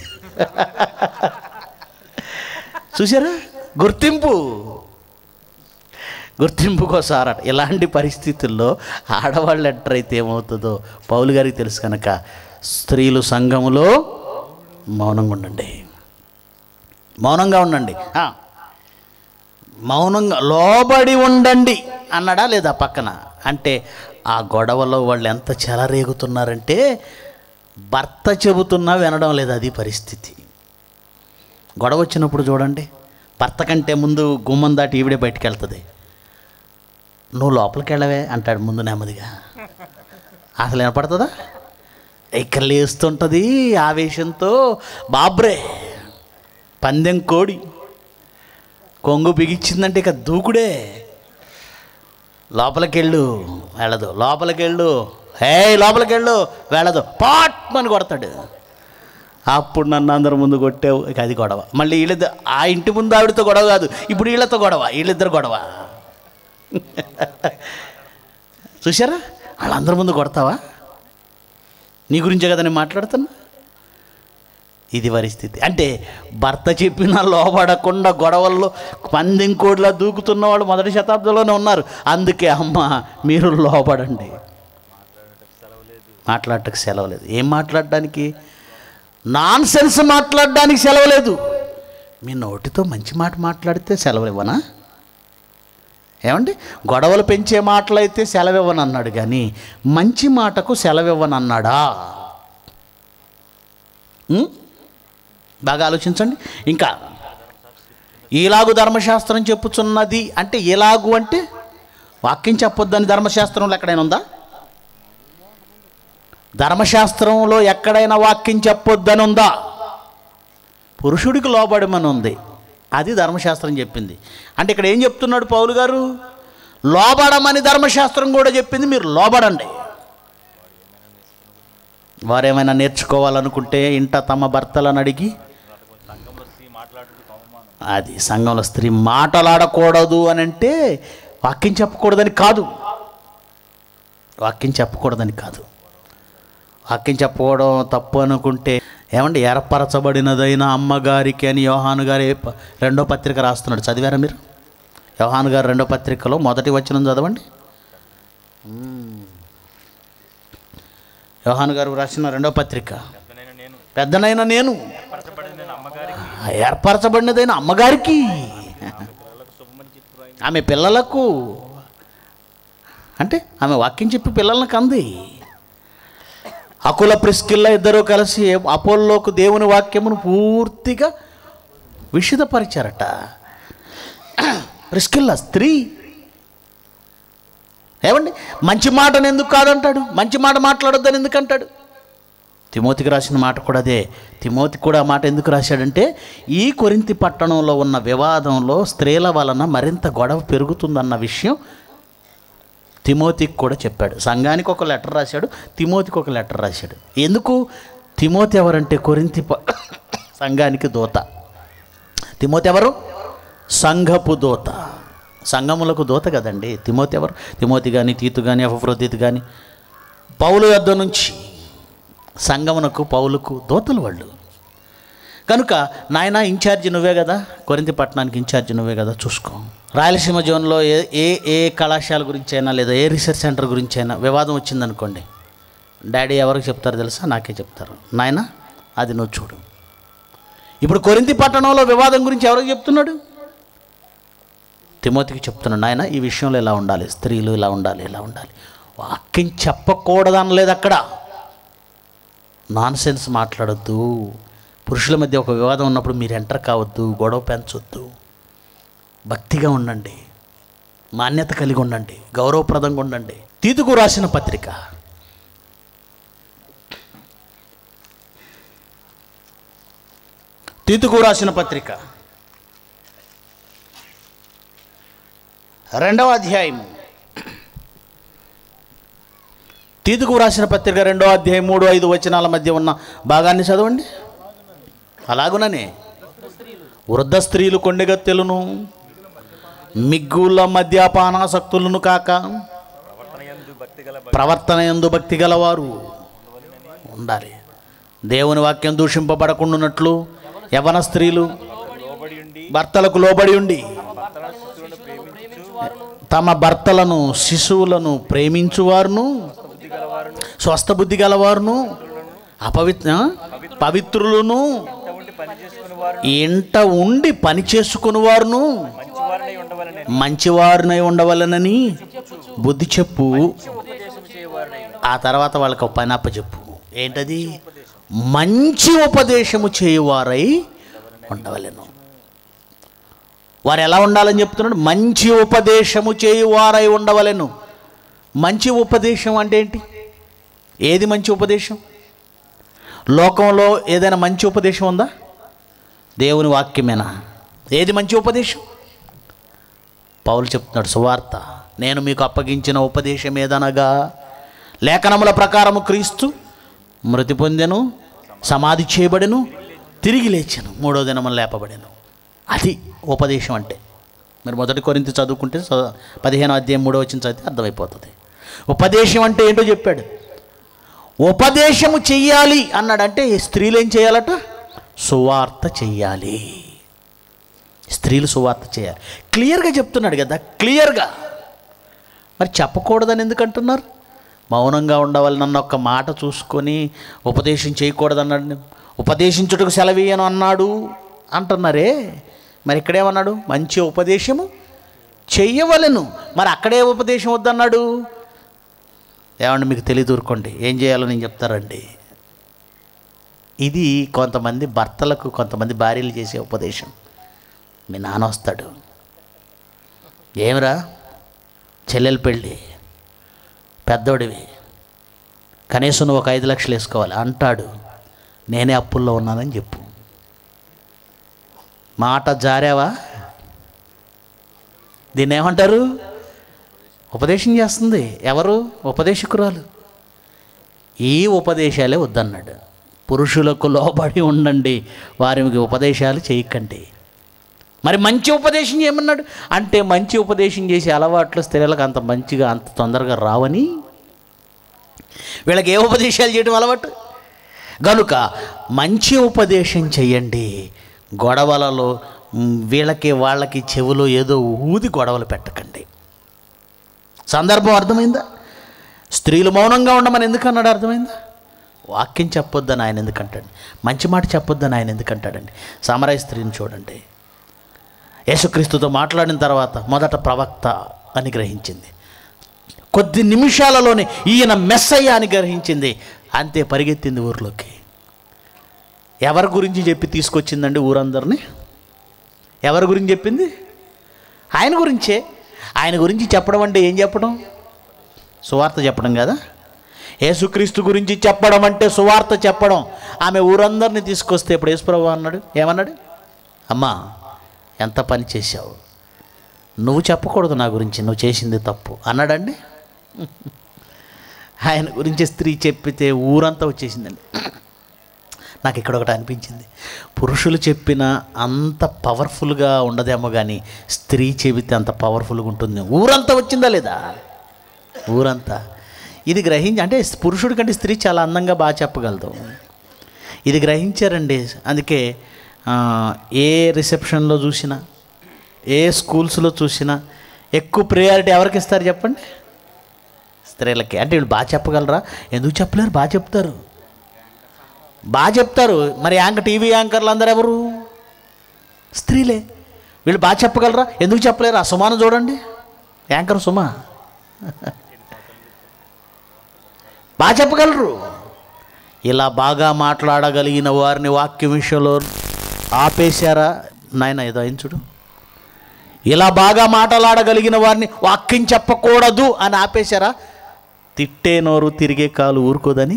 చూసారా గుర్తింపు గుర్తింపు కోసారట ఇలాంటి పరిస్థితుల్లో ఆడవాళ్ళు ఎంటర్ అయితే ఏమవుతుందో పౌలు గారికి తెలుసు కనుక స్త్రీలు సంఘములో మౌనంగా ఉండండి మౌనంగా ఉండండి ఆ, మౌనంగా లోబడి ఉండండి అన్నాడా లేదా పక్కన అంటే ఆ గొడవలో వాళ్ళు ఎంత చెలరేగుతున్నారంటే భర్త చెబుతున్నా వినడం లేదు అది పరిస్థితి గొడవ వచ్చినప్పుడు చూడండి భర్త కంటే ముందు గుమ్మం దాటి ఈవిడే బయటికి వెళ్తుంది నువ్వు లోపలికి వెళ్ళవే అంటాడు ముందు నెమ్మదిగా అసలు వినపడుతుందా ఇక్కడ లేస్తుంటుంది ఆవేశంతో బాబ్రే పందెం కోడి కొంగు బిగించిందంటే ఇక దూకుడే లోపలికెళ్ళు వెళ్ళదు లోపలికెళ్ళు హే లోపలికెళ్ళు వెళ్ళదు పాట్ అని కొడతాడు అప్పుడు నన్ను అందరి ముందు కొట్టావు ఇక అది గొడవ మళ్ళీ వీళ్ళిద్దరు ఆ ఇంటి ముందు ఆవిడతో గొడవ కాదు ఇప్పుడు వీళ్ళతో గొడవ వీళ్ళిద్దరు గొడవ చూసారా వాళ్ళందరి ముందు కొడతావా నీ గురించే కదా నేను మాట్లాడుతున్నా ఇది పరిస్థితి అంటే భర్త చెప్పిన లోపడకుండా గొడవల్లో పందెం కోడిలా దూకుతున్న వాళ్ళు మొదటి శతాబ్దంలోనే ఉన్నారు అందుకే అమ్మ మీరు లోపడండి మాట్లాడటానికి సెలవు లేదు ఏం మాట్లాడడానికి నాన్ సెన్స్ మాట్లాడడానికి సెలవు లేదు మీ నోటితో మంచి మాట మాట్లాడితే సెలవు ఇవ్వనా ఏమండి గొడవలు పెంచే మాటలైతే సెలవు ఇవ్వను అన్నాడు కానీ మంచి మాటకు సెలవు ఇవ్వను అన్నాడా ఉం? బాగా ఆలోచించండి ఇంకా ఈలాగు ధర్మశాస్త్రం చెప్పుచున్నది అంటే ఎలాగు అంటే వాక్యం చెప్పొద్దని ధర్మశాస్త్రంలో ఎక్కడైనా ఉందా ధర్మశాస్త్రంలో ఎక్కడైనా వాక్యం చెప్పొద్దని ఉందా పురుషుడికి లోబడమని ఉంది అది ధర్మశాస్త్రం చెప్పింది అంటే ఇక్కడ ఏం చెప్తున్నాడు పౌలు గారు లోబడమని ధర్మశాస్త్రం కూడా చెప్పింది మీరు లోబడండి వారేమైనా నేర్చుకోవాలనుకుంటే ఇంట తమ భర్తలను అడిగి అది సంఘంలో స్త్రీ మాటలాడకూడదు అని అంటే వాక్యం చెప్పకూడదని కాదు వాక్యం చెప్పకూడదని కాదు వాక్యం చెప్పకూడదు తప్పు అనుకుంటే ఏమండి ఏర్పరచబడినదైన అమ్మగారికి అని యోహాను గారి ప- రెండో పత్రిక రాస్తున్నాడు చదివారా మీరు యోహాను గారు రెండో పత్రికలో మొదటి వచనం చదవండి యోహాను గారు రాసిన రెండో పత్రిక పెద్దనైన నేను ఏర్పరచబడినదైన అమ్మగారికి ఆమె పిల్లలకు అంటే ఆమె వాక్యం చెప్పి పిల్లలను కంది అకుల ప్రిస్కిల్ల ఇద్దరు కలిసి అపోల్లోకు దేవుని వాక్యమును పూర్తిగా విషిదపరిచారట ప్రిస్కిల్ల స్త్రీ ఏమండి మంచి మాటను ఎందుకు కాదంటాడు మంచి మాట మాట్లాడొద్దని ఎందుకు అంటాడు తిమోతికి రాసిన మాట కూడా అదే తిమోతి కూడా ఆ మాట ఎందుకు రాశాడంటే ఈ కొరింతి పట్టణంలో ఉన్న వివాదంలో స్త్రీల వలన మరింత గొడవ పెరుగుతుందన్న విషయం తిమోతికి కూడా చెప్పాడు సంఘానికి ఒక లెటర్ రాశాడు తిమోతికి ఒక లెటర్ రాశాడు ఎందుకు తిమోతి ఎవరంటే కొరింతి ప- సంఘానికి దోత తిమోతి ఎవరు సంఘపు దోత సంఘములకు దోత కదండి తిమోతి ఎవరు తిమోతి కానీ తీతు కానీ అఫ్రోదిత్ కానీ పౌలు యొద్ద నుంచి సంగమునకు పౌలుకు దోతలు వాళ్ళు కనుక నాయన ఇన్ఛార్జి నువ్వే కదా కొరింతి పట్టణానికి ఇన్ఛార్జి నువ్వే కదా చూసుకో రాయలసీమ జోన్లో ఏ ఏ ఏ కళాశాల గురించి అయినా లేదా ఏ రీసెర్చ్ సెంటర్ గురించి అయినా వివాదం వచ్చిందనుకోండి డాడీ ఎవరికి చెప్తారు తెలుసా నాకే చెప్తారు నాయన అది నువ్వు చూడు ఇప్పుడు కొరింతి పట్టణంలో వివాదం గురించి ఎవరికి చెప్తున్నాడు తిమోతికి చెప్తున్నాడు నాయన ఈ విషయంలో ఇలా ఉండాలి స్త్రీలు ఇలా ఉండాలి ఇలా ఉండాలి వాక్యం చెప్పకూడదనలేదు అక్కడ నాన్ సెన్స్ మాట్లాడొద్దు పురుషుల మధ్య ఒక వివాదం ఉన్నప్పుడు మీరు ఎంటర్ కావద్దు గొడవ పెంచొద్దు భక్తిగా ఉండండి మాన్యత కలిగి ఉండండి గౌరవప్రదంగా ఉండండి తీతుకు రాసిన పత్రిక తీతుకు రాసిన పత్రిక రెండవ అధ్యాయం తీతుకు రాసిన పత్రిక రెండవ అధ్యాయం మూడు ఐదు వచనాల మధ్య ఉన్న భాగాన్ని చదవండి అలాగుననే వృద్ధ స్త్రీలు కొండెగత్తెలను మిగ్గుల మద్యపానాసక్తులను కాక ప్రవర్తన ఎందు భక్తి గలవారు ఉండాలి దేవుని వాక్యం దూషింపబడకుండానట్లు యవన స్త్రీలు భర్తలకు లోబడి ఉండి తమ భర్తలను శిశువులను ప్రేమించువారును స్వస్థ బుద్ధి గలవారును అపవిత్ర పవిత్రులను ఇంట ఉండి పని చేసుకుని వారును మంచివారునై ఉండవలనని బుద్ధి చెప్పు ఆ తర్వాత వాళ్ళకి ఒక పని అప్పచెప్పు ఏంటది మంచి ఉపదేశము చేయువారై ఉండవలెను వారు ఎలా ఉండాలని చెప్తున్నాడు మంచి ఉపదేశము చేయువారై ఉండవలెను మంచి ఉపదేశం అంటే ఏంటి ఏది మంచి ఉపదేశం లోకంలో ఏదైనా మంచి ఉపదేశం ఉందా దేవుని వాక్యమేనా ఏది మంచి ఉపదేశం పౌలు చెప్తున్నాడు సువార్త నేను మీకు అప్పగించిన ఉపదేశం ఏదనగా లేఖనముల ప్రకారము క్రీస్తు మృతి పొందెను సమాధి చేయబడెను తిరిగి లేచెను మూడో దినమున లేపబడెను అది ఉపదేశం అంటే మీరు మొదటి కొరింత చదువుకుంటే చ- పదిహేను అధ్యాయం మూడో వచ్చిన చదివితే అర్థమైపోతుంది ఉపదేశం అంటే ఏంటో చెప్పాడు ఉపదేశము చెయ్యాలి అన్నాడంటే ఈ స్త్రీలు ఏం చేయాలట సువార్త చెయ్యాలి స్త్రీలు సువార్త చేయాలి క్లియర్గా చెప్తున్నాడు కదా క్లియర్గా మరి చెప్పకూడదని ఎందుకు అంటున్నారు మౌనంగా ఉండవాలన్న ఒక్క మాట చూసుకొని ఉపదేశం చేయకూడదన్నాడు ఉపదేశించుటకు సెలవీయను అన్నాడు అంటున్నారే మరి ఇక్కడేమన్నాడు మంచి ఉపదేశము చెయ్యవలెను మరి అక్కడే ఉపదేశం వద్దన్నాడు ఏమండి మీకు తెలియదు ఊరుకోండి ఏం చేయాలో నేను చెప్తారండి ఇది కొంతమంది భర్తలకు కొంతమంది భార్యలు చేసే ఉపదేశం మీ నాన్న వస్తాడు ఏమిరా చెల్లెల పెళ్ళి పెద్దోడివి కనీసం నువ్వు ఒక ఐదు లక్షలు వేసుకోవాలి అంటాడు నేనే అప్పుల్లో ఉన్నానని చెప్పు మాట జారావా దీన్ని ఏమంటారు ఉపదేశం చేస్తుంది ఎవరు ఉపదేశకురాలు ఈ ఉపదేశాలే వద్దన్నాడు పురుషులకు లోబడి ఉండండి వారికి ఉపదేశాలు చేయకండి మరి మంచి ఉపదేశం చేయమన్నాడు అంటే మంచి ఉపదేశం చేసే అలవాట్లు స్త్రీలకు అంత మంచిగా అంత తొందరగా రావని వీళ్ళకి ఏ ఉపదేశాలు చేయడం అలవాటు గనుక మంచి ఉపదేశం చెయ్యండి గొడవలలో మ్, వీళ్ళకి వాళ్ళకి చెవులో ఏదో ఊది గొడవలు పెట్టకండి సందర్భం అర్థమైందా స్త్రీలు మౌనంగా ఉండమని ఎందుకు అన్నాడు అర్థమైందా వాక్యం చెప్పొద్దని ఆయన ఎందుకంటాడు మంచి మాట చెప్పొద్దని ఆయన ఎందుకంటాడండి సమరాయ స్త్రీని చూడండి యేసుక్రీస్తుతో మాట్లాడిన తర్వాత మొదట ప్రవక్త అని గ్రహించింది కొద్ది నిమిషాలలోనే ఈయన మెస్సయ్య అని గ్రహించింది అంతే పరిగెత్తింది ఊర్లోకి ఎవరి గురించి చెప్పి తీసుకొచ్చిందండి ఊరందరినీ ఎవరి గురించి చెప్పింది ఆయన గురించే ఆయన గురించి చెప్పడం అంటే ఏం చెప్పడం సువార్త చెప్పడం కదా యేసుక్రీస్తు గురించి చెప్పడం అంటే సువార్త చెప్పడం ఆమె ఊరందరినీ తీసుకొస్తే ఇప్పుడు యేసుప్రభు అన్నాడు ఏమన్నాడు అమ్మా ఎంత పని చేశావు నువ్వు చెప్పకూడదు నా గురించి నువ్వు చేసింది తప్పు అన్నాడండి ఆయన గురించి స్త్రీ చెప్పితే ఊరంతా వచ్చేసిందండి నాకు ఇక్కడ ఒకటి అనిపించింది పురుషులు చెప్పిన అంత పవర్ఫుల్గా ఉండదేమో కానీ స్త్రీ చెబితే అంత పవర్ఫుల్గా ఉంటుంది ఊరంతా వచ్చిందా లేదా ఊరంతా ఇది గ్రహించి అంటే పురుషుడి కంటే స్త్రీ చాలా అందంగా బాగా చెప్పగలదు ఇది గ్రహించారండి అందుకే ఆ, ఏ రిసెప్షన్లో చూసినా ఏ స్కూల్స్లో చూసినా ఎక్కువ ప్రియారిటీ ఎవరికి ఇస్తారు చెప్పండి స్త్రీలకి అంటే వీళ్ళు బాగా చెప్పగలరా ఎందుకు చెప్పలేరు బాగా చెప్తారు బాగా చెప్తారు మరి యాంకర్ టీవీ యాంకర్లు అందరు ఎవరు స్త్రీలే వీళ్ళు బాగా చెప్పగలరా ఎందుకు చెప్పలేరు ఆ సుమాను చూడండి యాంకర్ సుమా బాగా చెప్పగలరు ఇలా బాగా మాట్లాడగలిగిన వారిని వాక్య విషయంలో ఆపేశారా నాయన ఏదో అయింది చూడు ఇలా బాగా మాట్లాడగలిగిన వారిని వాక్యం చెప్పకూడదు అని ఆపేశారా తిట్టే నోరు తిరిగే కాలు ఊరుకోదని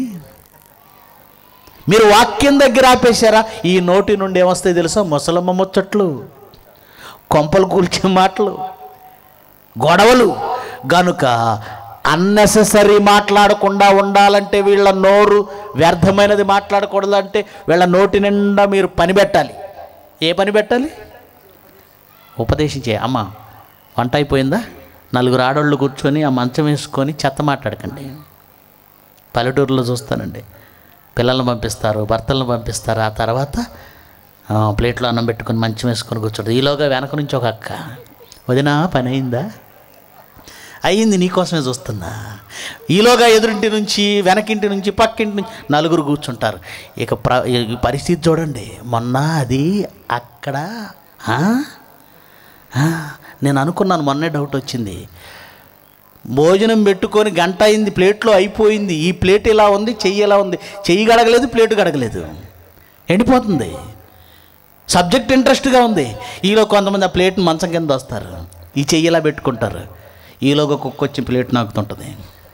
మీరు వాక్యం దగ్గర ఆపేశారా ఈ నోటి నుండి ఏమొస్తాయి తెలుసా ముసలమ్మ ముచ్చట్లు కొంపలు కూల్చే మాటలు గొడవలు గనుక అన్నెసెసరీ మాట్లాడకుండా ఉండాలంటే వీళ్ళ నోరు వ్యర్థమైనది మాట్లాడకూడదంటే వీళ్ళ నోటి నిండా మీరు పని పెట్టాలి ఏ పని పెట్టాలి ఉపదేశించే అమ్మ వంట అయిపోయిందా నలుగురు ఆడోళ్ళు కూర్చొని ఆ మంచం వేసుకొని చెత్త మాట్లాడకండి పల్లెటూరులో చూస్తానండి పిల్లల్ని పంపిస్తారు భర్తలను పంపిస్తారు ఆ తర్వాత ఆ, ప్లేట్లో అన్నం పెట్టుకొని మంచం వేసుకొని కూర్చోడు ఈలోగా వెనక నుంచి ఒక అక్క వదినా పని అయిందా అయ్యింది నీకోసమే చూస్తున్నా ఈలోగా ఎదురింటి నుంచి వెనకింటి నుంచి పక్కింటి నుంచి నలుగురు కూర్చుంటారు ఇక ప్ర ఈ పరిస్థితి చూడండి మొన్న అది అక్కడ ఆ? ఆ, నేను అనుకున్నాను మొన్నే డౌట్ వచ్చింది భోజనం పెట్టుకొని గంట అయింది ప్లేట్లో అయిపోయింది ఈ ప్లేట్ ఇలా ఉంది చెయ్యి ఇలా ఉంది చెయ్యి గడగలేదు ప్లేట్ గడగలేదు ఎండిపోతుంది సబ్జెక్ట్ ఇంట్రెస్ట్గా ఉంది ఈలో కొంతమంది ఆ ప్లేట్ని మంచం కింద వస్తారు ఈ చెయ్యి ఇలా పెట్టుకుంటారు ఈలోగా కుక్క వచ్చి ప్లేట్ నాకుతుంటుంది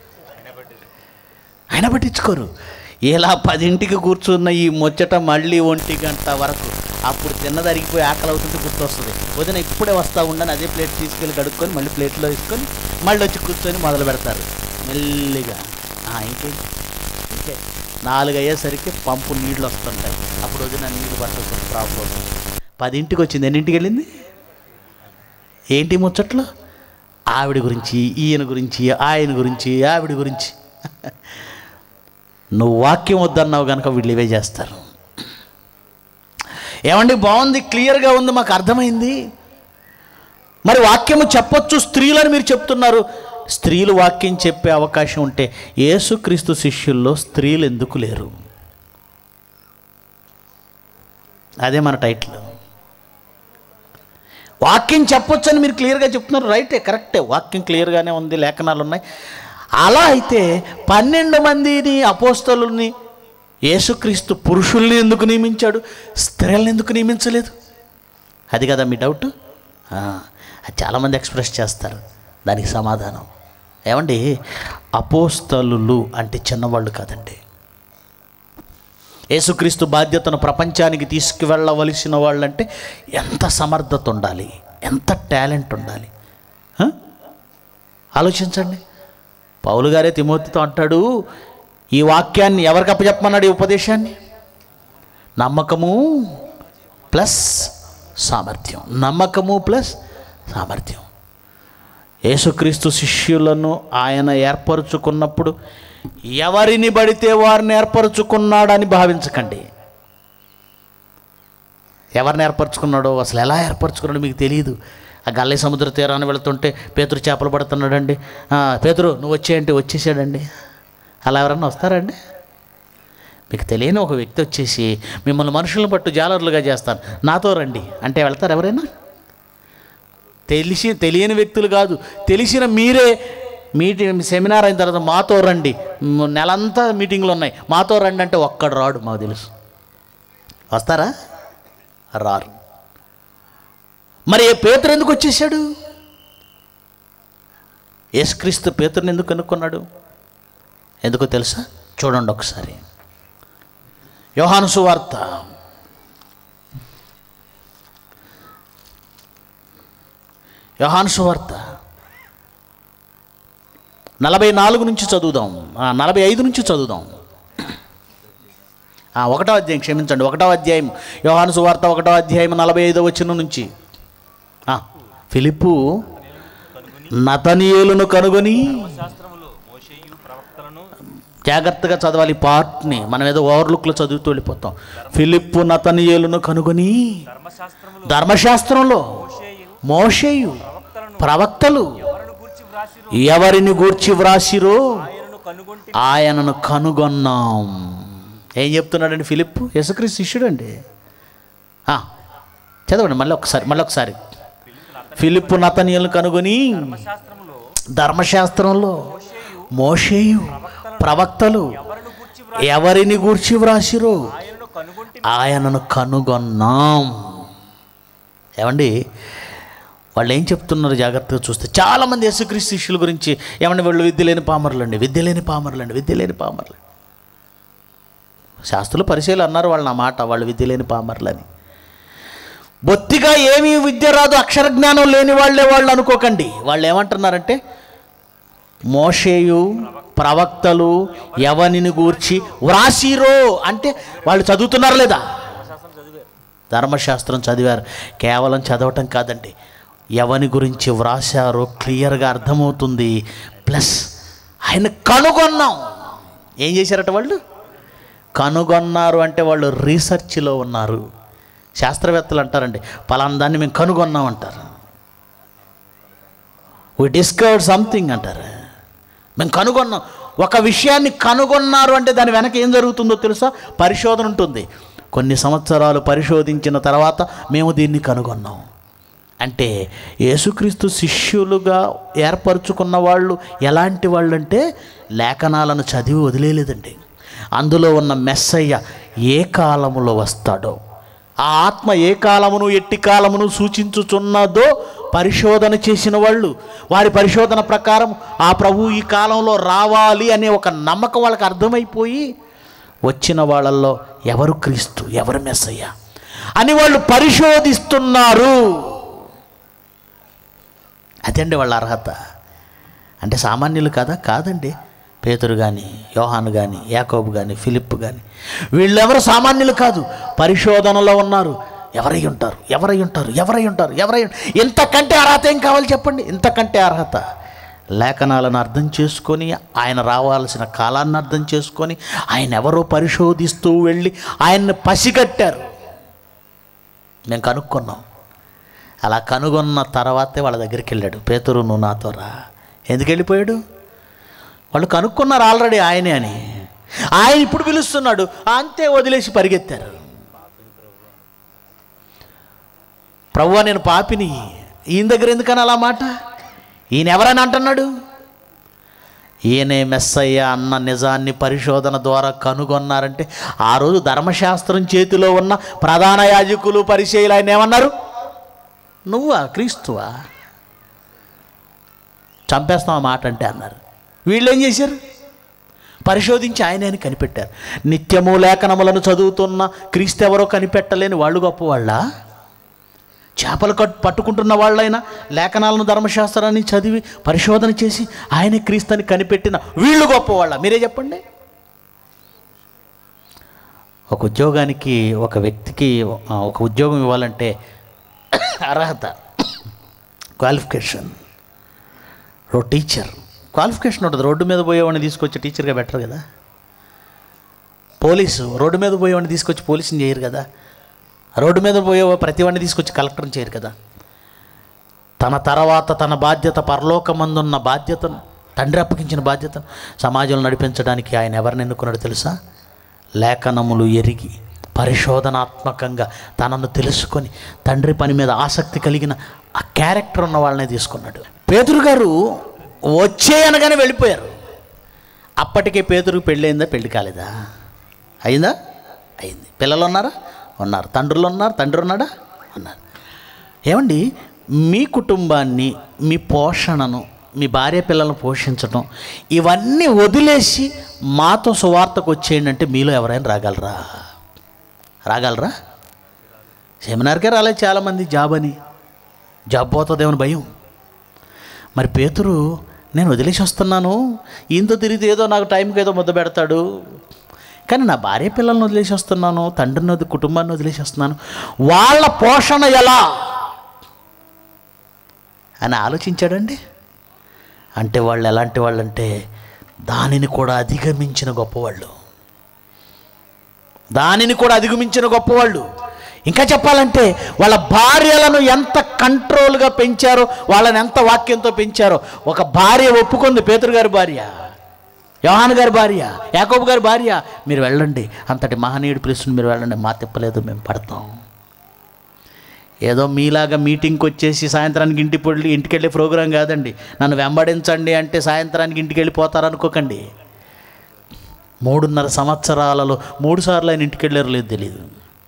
అయినా పట్టించుకోరు ఇలా పదింటికి కూర్చున్న ఈ ముచ్చట మళ్ళీ ఒంటి గంట వరకు అప్పుడు తిన్నది అరిగిపోయి ఆకలి అవుతుంటే గుర్తొస్తుంది వదిన ఇప్పుడే వస్తూ ఉండని అదే ప్లేట్ తీసుకెళ్ళి కడుక్కొని మళ్ళీ ప్లేట్లో వేసుకొని మళ్ళీ వచ్చి కూర్చొని మొదలు పెడతారు మెల్లిగా "ఆ, ఇంకే ఇంకే నాలుగు అయ్యేసరికి పంపు నీళ్ళు వస్తుంటాయి అప్పుడు వదిన నీళ్ళు పట్టుకుంటుంది ప్రాబ్లం పదింటికి వచ్చింది ఎన్నింటికి వెళ్ళింది ఏంటి ముచ్చట్లు ఆవిడ గురించి ఈయన గురించి ఆయన గురించి ఆవిడ గురించి నువ్వు వాక్యం వద్దన్నావు కనుక వీళ్ళు ఇవే చేస్తారు ఏమండి బాగుంది క్లియర్గా ఉంది మాకు అర్థమైంది మరి వాక్యము చెప్పొచ్చు స్త్రీలని మీరు చెప్తున్నారు స్త్రీలు వాక్యం చెప్పే అవకాశం ఉంటే యేసుక్రీస్తు శిష్యుల్లో స్త్రీలు ఎందుకు లేరు అదే మన టైటిల్ వాక్యం చెప్పొచ్చని మీరు క్లియర్గా చెప్తున్నారు రైటే కరెక్టే వాక్యం క్లియర్గానే ఉంది లేఖనాలు ఉన్నాయి అలా అయితే పన్నెండు మందిని అపోస్తలుని యేసుక్రీస్తు పురుషుల్ని ఎందుకు నియమించాడు స్త్రీలను ఎందుకు నియమించలేదు అది కదా మీ డౌట్ ఆ, అది చాలామంది ఎక్స్ప్రెస్ చేస్తారు దానికి సమాధానం ఏమండి అపోస్తలులు అంటే చిన్నవాళ్ళు కాదండి యేసుక్రీస్తు బాధ్యతను ప్రపంచానికి తీసుకువెళ్ళవలసిన వాళ్ళంటే ఎంత సమర్థత ఉండాలి ఎంత టాలెంట్ ఉండాలి హ? ఆలోచించండి పౌలు గారే తిమోతితో అంటాడు ఈ వాక్యాన్ని ఎవరికి అప్పచెప్పమన్నాడు ఈ ఉపదేశాన్ని నమ్మకము ప్లస్ సామర్థ్యం నమ్మకము ప్లస్ సామర్థ్యం యేసుక్రీస్తు శిష్యులను ఆయన ఏర్పరచుకున్నప్పుడు ఎవరిని పడితే వారిని ఏర్పరచుకున్నాడని భావించకండి ఎవరిని ఏర్పరచుకున్నాడో అసలు ఎలా ఏర్పరచుకున్నాడో మీకు తెలియదు ఆ గల్లై సముద్ర తీరాన్ని వెళుతుంటే పేతురు చేపలు పడుతున్నాడండి "ఆ, పేతురు నువ్వు వచ్చేయంటే వచ్చేసాడండి అలా ఎవరన్నా వస్తారండి మీకు తెలియని ఒక వ్యక్తి వచ్చేసి మిమ్మల్ని మనుషులను పట్టు జాలర్లుగా చేస్తాను నాతో రండి అంటే వెళ్తారు ఎవరైనా తెలిసి తెలియని వ్యక్తులు కాదు తెలిసిన మీరే మీటింగ్ సెమినార్ అయిన తర్వాత మాతో రండి మ్, నెలంతా మీటింగ్లు ఉన్నాయి మాతో రండి అంటే ఒక్కడు రాడు మాకు తెలుసు వస్తారా రారు మరి ఏ పేతురు ఎందుకు వచ్చేసాడు యేసుక్రీస్తు పేతురుని ఎందుకు కనుక్కున్నాడు ఎందుకో తెలుసా చూడండి ఒకసారి యోహాను సువార్త యోహాను సువార్త నలభై నాలుగు నుంచి చదువుదాం ఆ, నలభై ఐదు నుంచి చదువుదాం ఆ, ఒకటో అధ్యాయం క్షమించండి ఒకటో అధ్యాయం యోహాను సువార్త ఒకటో అధ్యాయం నలభై ఐదో వచ్చిన నుంచి ఆ, ఫిలిప్పు నతనీయులను కనుగొని జాగ్రత్తగా చదవాలి ఈ పార్ట్ని మనం ఏదో ఓవర్లుక్లో చదువుతూ వెళ్ళిపోతాం ఫిలిప్పు నతనీయులను కనుగొని ధర్మశాస్త్రంలో మోషేయు ప్రవక్తలు ఎవరిని గూర్చి వ్రాసిరో ఆయనను కనుగొంటి ఆయనను కనుగొన్నాం ఏం చెప్తున్నాడండి ఫిలిప్ యేసుక్రీస్తు శిష్యుడు అండి ఆ, చదవండి మళ్ళీ ఒకసారి మళ్ళీ ఒకసారి ఫిలిప్ నతనీయులను కనుగొని శాస్త్రములో ధర్మశాస్త్రంలో మోషేయు ప్రవక్తలు ఎవరిని గూర్చి ఎవరిని గూర్చి వ్రాసిరో ఆయనను కనుగొంటి ఆయనను కనుగొన్నాం ఏమండి వాళ్ళు ఏం చెప్తున్నారు జాగ్రత్తగా చూస్తే చాలామంది యేసుక్రీస్తు శిష్యుల గురించి ఏమండి వాళ్ళు విద్య లేని పామరులు అండి విద్య లేని పామరులు అండి విద్య లేని పామరులు శాస్త్రులు పరిశీలు అన్నారు వాళ్ళు నా మాట వాళ్ళు విద్య లేని పామరులని బొత్తిగా ఏమీ విద్య రాదు అక్షర జ్ఞానం లేని వాళ్ళే వాళ్ళు అనుకోకండి వాళ్ళు ఏమంటున్నారంటే మోషేయు ప్రవక్తలు ఎవరిని గూర్చి వ్రాసిరో అంటే వాళ్ళు చదువుతున్నారు లేదా ధర్మశాస్త్రం చదివారు కేవలం చదవటం కాదండి ఎవని గురించి వ్రాసారో క్లియర్గా అర్థమవుతుంది ప్లస్ ఆయన కనుగొన్నాం ఏం చేశారట వాళ్ళు కనుగొన్నారు అంటే వాళ్ళు రీసెర్చ్లో ఉన్నారు శాస్త్రవేత్తలు అంటారండి పలానా దాన్ని మేము కనుగొన్నాం అంటారు వి డిస్కవర్డ్ సంథింగ్ అంటారు మేము కనుగొన్నాం ఒక విషయాన్ని కనుగొన్నారు అంటే దాని వెనక ఏం జరుగుతుందో తెలుసా పరిశోధన ఉంటుంది కొన్ని సంవత్సరాలు పరిశోధించిన తర్వాత మేము దీన్ని కనుగొన్నాం అంటే యేసుక్రీస్తు శిష్యులుగా ఏర్పరచుకున్న వాళ్ళు ఎలాంటి వాళ్ళు అంటే లేఖనాలను చదివి వదిలేలేదండి అందులో ఉన్న మెస్సయ్య ఏ కాలములో వస్తాడో ఆ ఆత్మ ఏ కాలమును ఎట్టి కాలమును సూచించుచున్నదో పరిశోధన చేసిన వాళ్ళు వారి పరిశోధన ప్రకారం ఆ ప్రభు ఈ కాలంలో రావాలి అనే ఒక నమ్మకం వాళ్ళకి అర్థమైపోయి వచ్చిన వాళ్ళల్లో ఎవరు క్రీస్తు ఎవరు మెస్సయ్య అని వాళ్ళు పరిశోధిస్తున్నారు అదండి వాళ్ళ అర్హత అంటే సామాన్యులు కదా కాదండి పేతురు కానీ యోహాను కానీ యాకోబు కానీ ఫిలిప్ కానీ వీళ్ళెవరు సామాన్యులు కాదు పరిశోధనలో ఉన్నారు ఎవరై ఉంటారు ఎవరై ఉంటారు ఎవరై ఉంటారు ఎవరై ఉం- ఇంతకంటే అర్హత ఏం కావాలి చెప్పండి ఇంతకంటే అర్హత లేఖనాలను అర్థం చేసుకొని ఆయన రావాల్సిన కాలాన్ని అర్థం చేసుకొని ఆయన ఎవరో పరిశోధిస్తూ వెళ్ళి ఆయన్ని పసిగట్టారు మేము కనుక్కున్నాం అలా కనుగొన్న తర్వాతే వాళ్ళ దగ్గరికి వెళ్ళాడు పేతురు నువ్వు నాతో రా ఎందుకు వెళ్ళిపోయాడు వాళ్ళు కనుక్కున్నారు ఆల్రెడీ ఆయనే అని ఆయన ఇప్పుడు పిలుస్తున్నాడు అంతే వదిలేసి పరిగెత్తారు ప్రభువా నేను పాపిని ఈయన దగ్గర ఎందుకని అలా మాట ఈయన ఎవరని అంటున్నాడు ఈయనే మెస్సయ్య అన్న నిజాన్ని పరిశోధన ద్వారా కనుగొన్నారంటే ఆ రోజు ధర్మశాస్త్రం చేతిలో ఉన్న ప్రధాన యాజకులు పరిచయులు ఆయన ఏమన్నారు నువ్వా క్రీస్తువా చంపేస్తాం ఆ మాట అంటే అన్నారు వీళ్ళు ఏం చేశారు పరిశోధించి ఆయన అని కనిపెట్టారు నిత్యము లేఖనములను చదువుతున్న క్రీస్తు ఎవరో కనిపెట్టలేని వాళ్ళు గొప్పవాళ్ళ చేపలు కట్ పట్టుకుంటున్న వాళ్ళైనా లేఖనాలను ధర్మశాస్త్రాన్ని చదివి పరిశోధన చేసి ఆయన క్రీస్తుని కనిపెట్టిన వీళ్ళు గొప్పవాళ్ళ మీరే చెప్పండి ఒక ఉద్యోగానికి ఒక వ్యక్తికి ఆ, ఒక ఉద్యోగం ఇవ్వాలంటే అర్హత క్వాలిఫికేషన్ ఓ టీచర్ క్వాలిఫికేషన్ ఉంటుంది రోడ్డు మీద పోయేవాడిని తీసుకొచ్చి టీచర్గా బెటర్ కదా పోలీసు రోడ్డు మీద పోయేవాడిని తీసుకొచ్చి పోలీసుని చేయరు కదా రోడ్డు మీద పోయే ప్రతి వాడిని తీసుకొచ్చి కలెక్టర్ని చేయరు కదా తన తర్వాత తన బాధ్యత పరలోకమందున్న బాధ్యతను తండ్రి అప్పగించిన బాధ్యతను సమాజంలో నడిపించడానికి ఆయన ఎవరిని ఎన్నుకున్నాడు తెలుసా లేఖనములు ఎరిగి పరిశోధనాత్మకంగా తనను తెలుసుకొని తండ్రి పని మీద ఆసక్తి కలిగిన ఆ క్యారెక్టర్ ఉన్న వాళ్ళనే తీసుకున్నాడు పేతురు గారు వచ్చే అనగానే వెళ్ళిపోయారు అప్పటికే పేతురుకు పెళ్ళయిందా పెళ్లి కాలేదా అయిందా అయింది పిల్లలు ఉన్నారా ఉన్నారు తండ్రులు ఉన్నారు తండ్రి ఉన్నాడా ఉన్నారు ఏమండి మీ కుటుంబాన్ని మీ పోషణను మీ భార్య పిల్లలను పోషించడం ఇవన్నీ వదిలేసి మాతో సువార్తకు వచ్చేయండి అంటే మీలో ఎవరైనా రాగలరా రాగలరా సెమినార్కే రాలేదు చాలామంది జాబ్ అని జాబ్ పోతుందేమని భయం మరి పేతురు నేను వదిలేసి వస్తున్నాను ఈయనతో తిరిగితే ఏదో నాకు టైంకి ఏదో ముద్ద పెడతాడు కానీ నా భార్య పిల్లల్ని వదిలేసి వస్తున్నాను తండ్రిని వదిలి కుటుంబాన్ని వదిలేసి వస్తున్నాను వాళ్ళ పోషణ ఎలా అని ఆలోచించాడండి అంటే వాళ్ళు ఎలాంటి వాళ్ళు అంటే దానిని కూడా అధిగమించిన గొప్పవాళ్ళు దానిని కూడా అధిగమించిన గొప్పవాళ్ళు ఇంకా చెప్పాలంటే వాళ్ళ భార్యలను ఎంత కంట్రోల్గా పెంచారో వాళ్ళని ఎంత వాక్యంతో పెంచారో ఒక భార్య ఒప్పుకుంది పేతురు గారి భార్య యోహాన్ గారి భార్య యాకోబు గారి భార్య మీరు వెళ్ళండి అంతటి మహనీయుడు పిలుస్తుంది మీరు వెళ్ళండి మా తిప్పలేదు మేము పడతాం ఏదో మీలాగా మీటింగ్కి వచ్చేసి సాయంత్రానికి ఇంటికి వెళ్ళి ఇంటికి వెళ్ళే ప్రోగ్రాం కాదండి నన్ను వెంబడించండి అంటే సాయంత్రానికి ఇంటికి వెళ్ళిపోతారనుకోకండి మూడున్నర సంవత్సరాలలో మూడు సార్లు ఆయన ఇంటికి వెళ్ళారు లేదు తెలియదు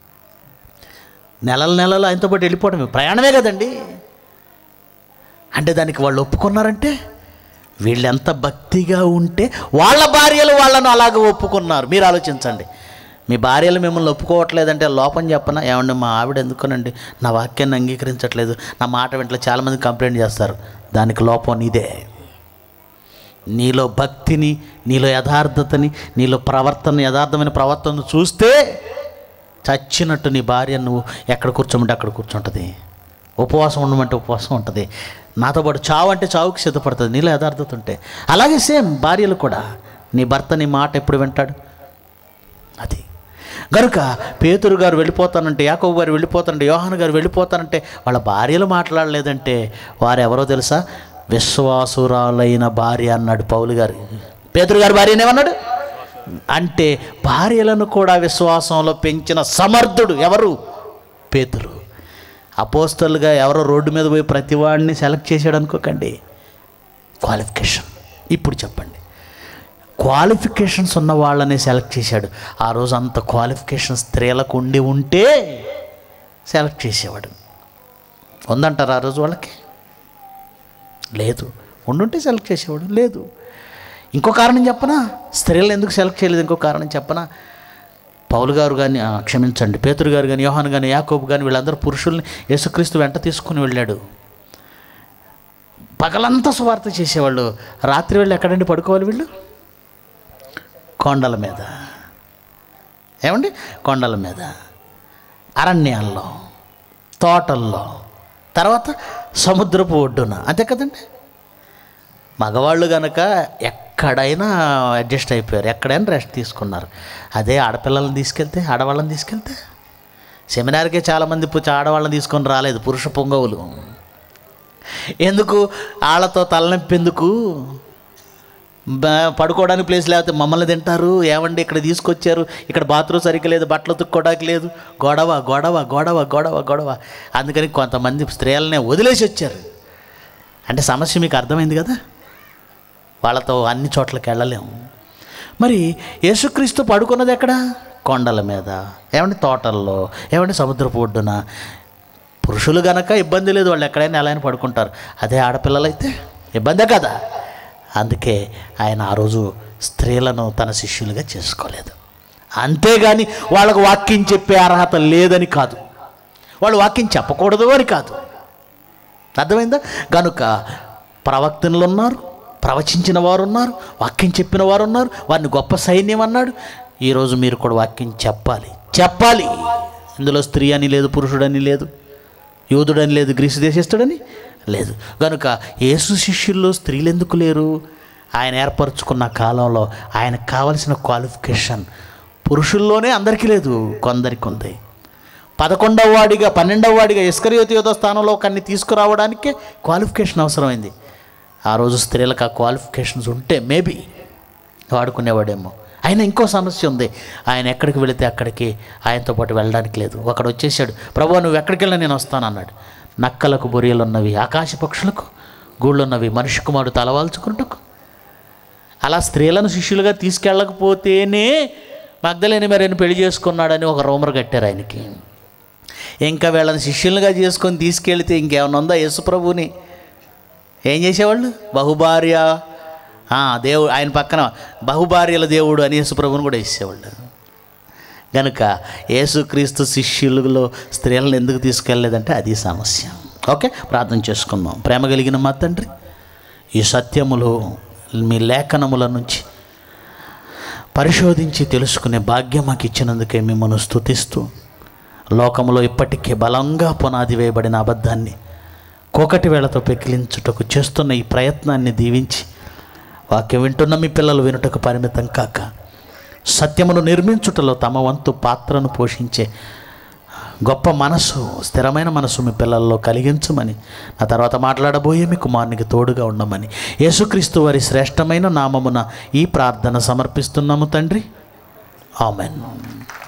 నెలల నెలలు ఆయనతో పాటు వెళ్ళిపోవడమే ప్రయాణమే కదండి అంటే దానికి వాళ్ళు ఒప్పుకున్నారంటే వీళ్ళెంత భక్తిగా ఉంటే వాళ్ళ భార్యలు వాళ్ళను అలాగ ఒప్పుకున్నారు మీరు ఆలోచించండి మీ భార్యలు మిమ్మల్ని ఒప్పుకోవట్లేదంటే లోపం చెప్పన ఏమండి మా ఆవిడ ఎందుకోనండి నా వాక్యాన్ని అంగీకరించట్లేదు నా మాట వెంటనే చాలామంది కంప్లైంట్ చేస్తారు దానికి లోపం నీదే నీలో భక్తిని నీలో యథార్థతని నీలో ప్రవర్తన యథార్థమైన ప్రవర్తన చూస్తే చచ్చినట్టు నీ భార్య నువ్వు ఎక్కడ కూర్చోమంటే అక్కడ కూర్చుంటుంది ఉపవాసం ఉండమంటే ఉపవాసం ఉంటుంది నాతో పాటు చావు అంటే చావుకి సిద్ధపడుతుంది నీలో యథార్థత ఉంటే అలాగే సేమ్ భార్యలు కూడా నీ భర్త నీ మాట ఎప్పుడు వింటాడు అది గనుక పేతురు గారు వెళ్ళిపోతానంటే యాకోబు గారు వెళ్ళిపోతానంటే యోహాన్ గారు వెళ్ళిపోతానంటే వాళ్ళ భార్యలు మాట్లాడలేదంటే వారు ఎవరో తెలుసా విశ్వాసురాలైన భార్య అన్నాడు పౌలు గారు పేతురు గారి భార్యనేమన్నాడు అంటే భార్యలను కూడా విశ్వాసంలో పెంచిన సమర్థుడు ఎవరు పేతురు అపోస్తలుగా ఎవరో రోడ్డు మీద పోయి ప్రతి వాడిని సెలెక్ట్ చేశాడు అనుకోకండి క్వాలిఫికేషన్ ఇప్పుడు చెప్పండి క్వాలిఫికేషన్స్ ఉన్న వాళ్ళని సెలెక్ట్ చేశాడు ఆ రోజు అంత క్వాలిఫికేషన్ స్త్రీలకు ఉండి ఉంటే సెలెక్ట్ చేసేవాడు ఉందంటారు ఆ రోజు వాళ్ళకి లేదు ఉండుంటే సెలెక్ట్ చేసేవాడు లేదు ఇంకో కారణం చెప్పనా స్త్రీలను ఎందుకు సెలెక్ట్ చేయలేదు ఇంకో కారణం చెప్పనా పౌలు గారు కానీ ఆ, క్షమించండి పేతురు గారు కానీ యోహాన్ కానీ యాకోబు కానీ వీళ్ళందరూ పురుషుల్ని యేసుక్రీస్తు వెంట తీసుకుని వెళ్ళాడు పగలంతా సువార్త చేసేవాళ్ళు రాత్రి వెళ్ళి ఎక్కడండి పడుకోవాలి వీళ్ళు కొండల మీద ఏమండి కొండల మీద అరణ్యాల్లో తోటల్లో తర్వాత సముద్రపు ఒడ్డున అంతే కదండి మగవాళ్ళు కనుక ఎక్కడైనా అడ్జస్ట్ అయిపోయారు ఎక్కడైనా రెస్ట్ తీసుకున్నారు అదే ఆడపిల్లల్ని తీసుకెళ్తే ఆడవాళ్ళని తీసుకెళ్తే సెమినార్కే చాలామంది పు- ఆడవాళ్ళని తీసుకొని రాలేదు పురుష పొంగవులు ఎందుకు వాళ్ళతో తలనొప్పి ఎందుకు బ- పడుకోవడానికి ప్లేస్ లేకపోతే మమ్మల్ని తింటారు ఏమండి ఇక్కడ తీసుకొచ్చారు ఇక్కడ బాత్రూమ్ సరిగ్గా లేదు బట్టలు ఉతుక్కోవడానికి లేదు గొడవ గొడవ గొడవ గొడవ గొడవ అందుకని కొంతమంది స్త్రీలనే వదిలేసి వచ్చారు అంటే సమస్య మీకు అర్థమైంది కదా వాళ్ళతో అన్ని చోట్లకి వెళ్ళలేము మరి యేసుక్రీస్తు పడుకున్నది ఎక్కడ కొండల మీద ఏమండి తోటల్లో ఏమండి సముద్రపు ఒడ్డున పురుషులు గనక ఇబ్బంది లేదు వాళ్ళు ఎక్కడైనా ఎలా అయినా పడుకుంటారు అదే ఆడపిల్లలైతే ఇబ్బందే కదా అందుకే ఆయన ఆ రోజు స్త్రీలను తన శిష్యులుగా చేసుకోలేదు అంతేగాని వాళ్ళకు వాక్యం చెప్పే అర్హత లేదని కాదు వాళ్ళు వాక్యం చెప్పకూడదు అని కాదు అర్థమైందా కనుక ప్రవక్తలు ఉన్నారు ప్రవచించిన వారు ఉన్నారు వాక్యం చెప్పిన వారు ఉన్నారు వారిని గొప్ప సైన్యం అన్నాడు ఈరోజు మీరు కూడా వాక్యం చెప్పాలి చెప్పాలి ఇందులో స్త్రీ అని లేదు పురుషుడని లేదు యూదుడని లేదు గ్రీసు దేశస్తుడని లేదు కనుక యేసు శిష్యుల్లో స్త్రీలు ఎందుకు లేరు ఆయన ఏర్పరచుకున్న కాలంలో ఆయనకు కావలసిన క్వాలిఫికేషన్ పురుషుల్లోనే అందరికీ లేదు కొందరికి ఉంది పదకొండవ వాడిగా పన్నెండవ వాడిగా ఇస్కరియోతి యోధ స్థానంలో ఒకరిని తీసుకురావడానికే క్వాలిఫికేషన్ అవసరమైంది ఆ రోజు స్త్రీలకు ఆ క్వాలిఫికేషన్స్ ఉంటే మేబీ వాడుకునేవాడేమో ఆయన ఇంకో సమస్య ఉంది ఆయన ఎక్కడికి వెళితే అక్కడికి ఆయనతో పాటు వెళ్ళడానికి లేదు ఒకడు వచ్చేసాడు ప్రభు నువ్వు ఎక్కడికి వెళ్ళినా నేను వస్తాను అన్నాడు నక్కలకు బొరియలు ఉన్నవి ఆకాశ పక్షులకు గూళ్ళున్నవి మనిషి కుమారుడు తలవాల్చుకుంటకు అలా స్త్రీలను శిష్యులుగా తీసుకెళ్ళకపోతేనే మగ్ధలేని మరిని పెళ్లి చేసుకున్నాడని ఒక రూమర్ కట్టారు ఆయనకి ఇంకా వీళ్ళని శిష్యులుగా చేసుకొని తీసుకెళ్తే ఇంకేమైనా ఉందా యేసుప్రభుని ఏం చేసేవాళ్ళు బహుభార్య ఆ, దేవుడు ఆయన పక్కన బహుభార్యల దేవుడు అని యేసుప్రభుని కూడా వేసేవాళ్ళు కనుక యేసుక్రీస్తు శిష్యులలో స్త్రీలను ఎందుకు తీసుకెళ్ళలేదంటే అది సమస్య ఓకే ప్రార్థన చేసుకుందాం ప్రేమ కలిగిన మా తండ్రి ఈ సత్యములు మీ లేఖనముల నుంచి పరిశోధించి తెలుసుకునే భాగ్యం మాకు ఇచ్చినందుకే మిమ్మల్ని స్తుతిస్తూ లోకములో ఇప్పటికే బలంగా పునాది వేయబడిన అబద్ధాన్ని కోకటి వేళతో పెకిలించుటకు చేస్తున్న ఈ ప్రయత్నాన్ని దీవించి వాక్యం వింటున్న మీ పిల్లలు వినుటకు పరిమితం కాక సత్యమును నిర్మించుటలో తమ వంతు పాత్రను పోషించే గొప్ప మనసు స్థిరమైన మనసు మీ పిల్లల్లో కలిగించమని ఆ తర్వాత మాట్లాడబోయే మీ కుమారునికి తోడుగా ఉండమని యేసుక్రీస్తు వారి శ్రేష్టమైన నామమున ఈ ప్రార్థన సమర్పిస్తున్నాము తండ్రి ఆమెన్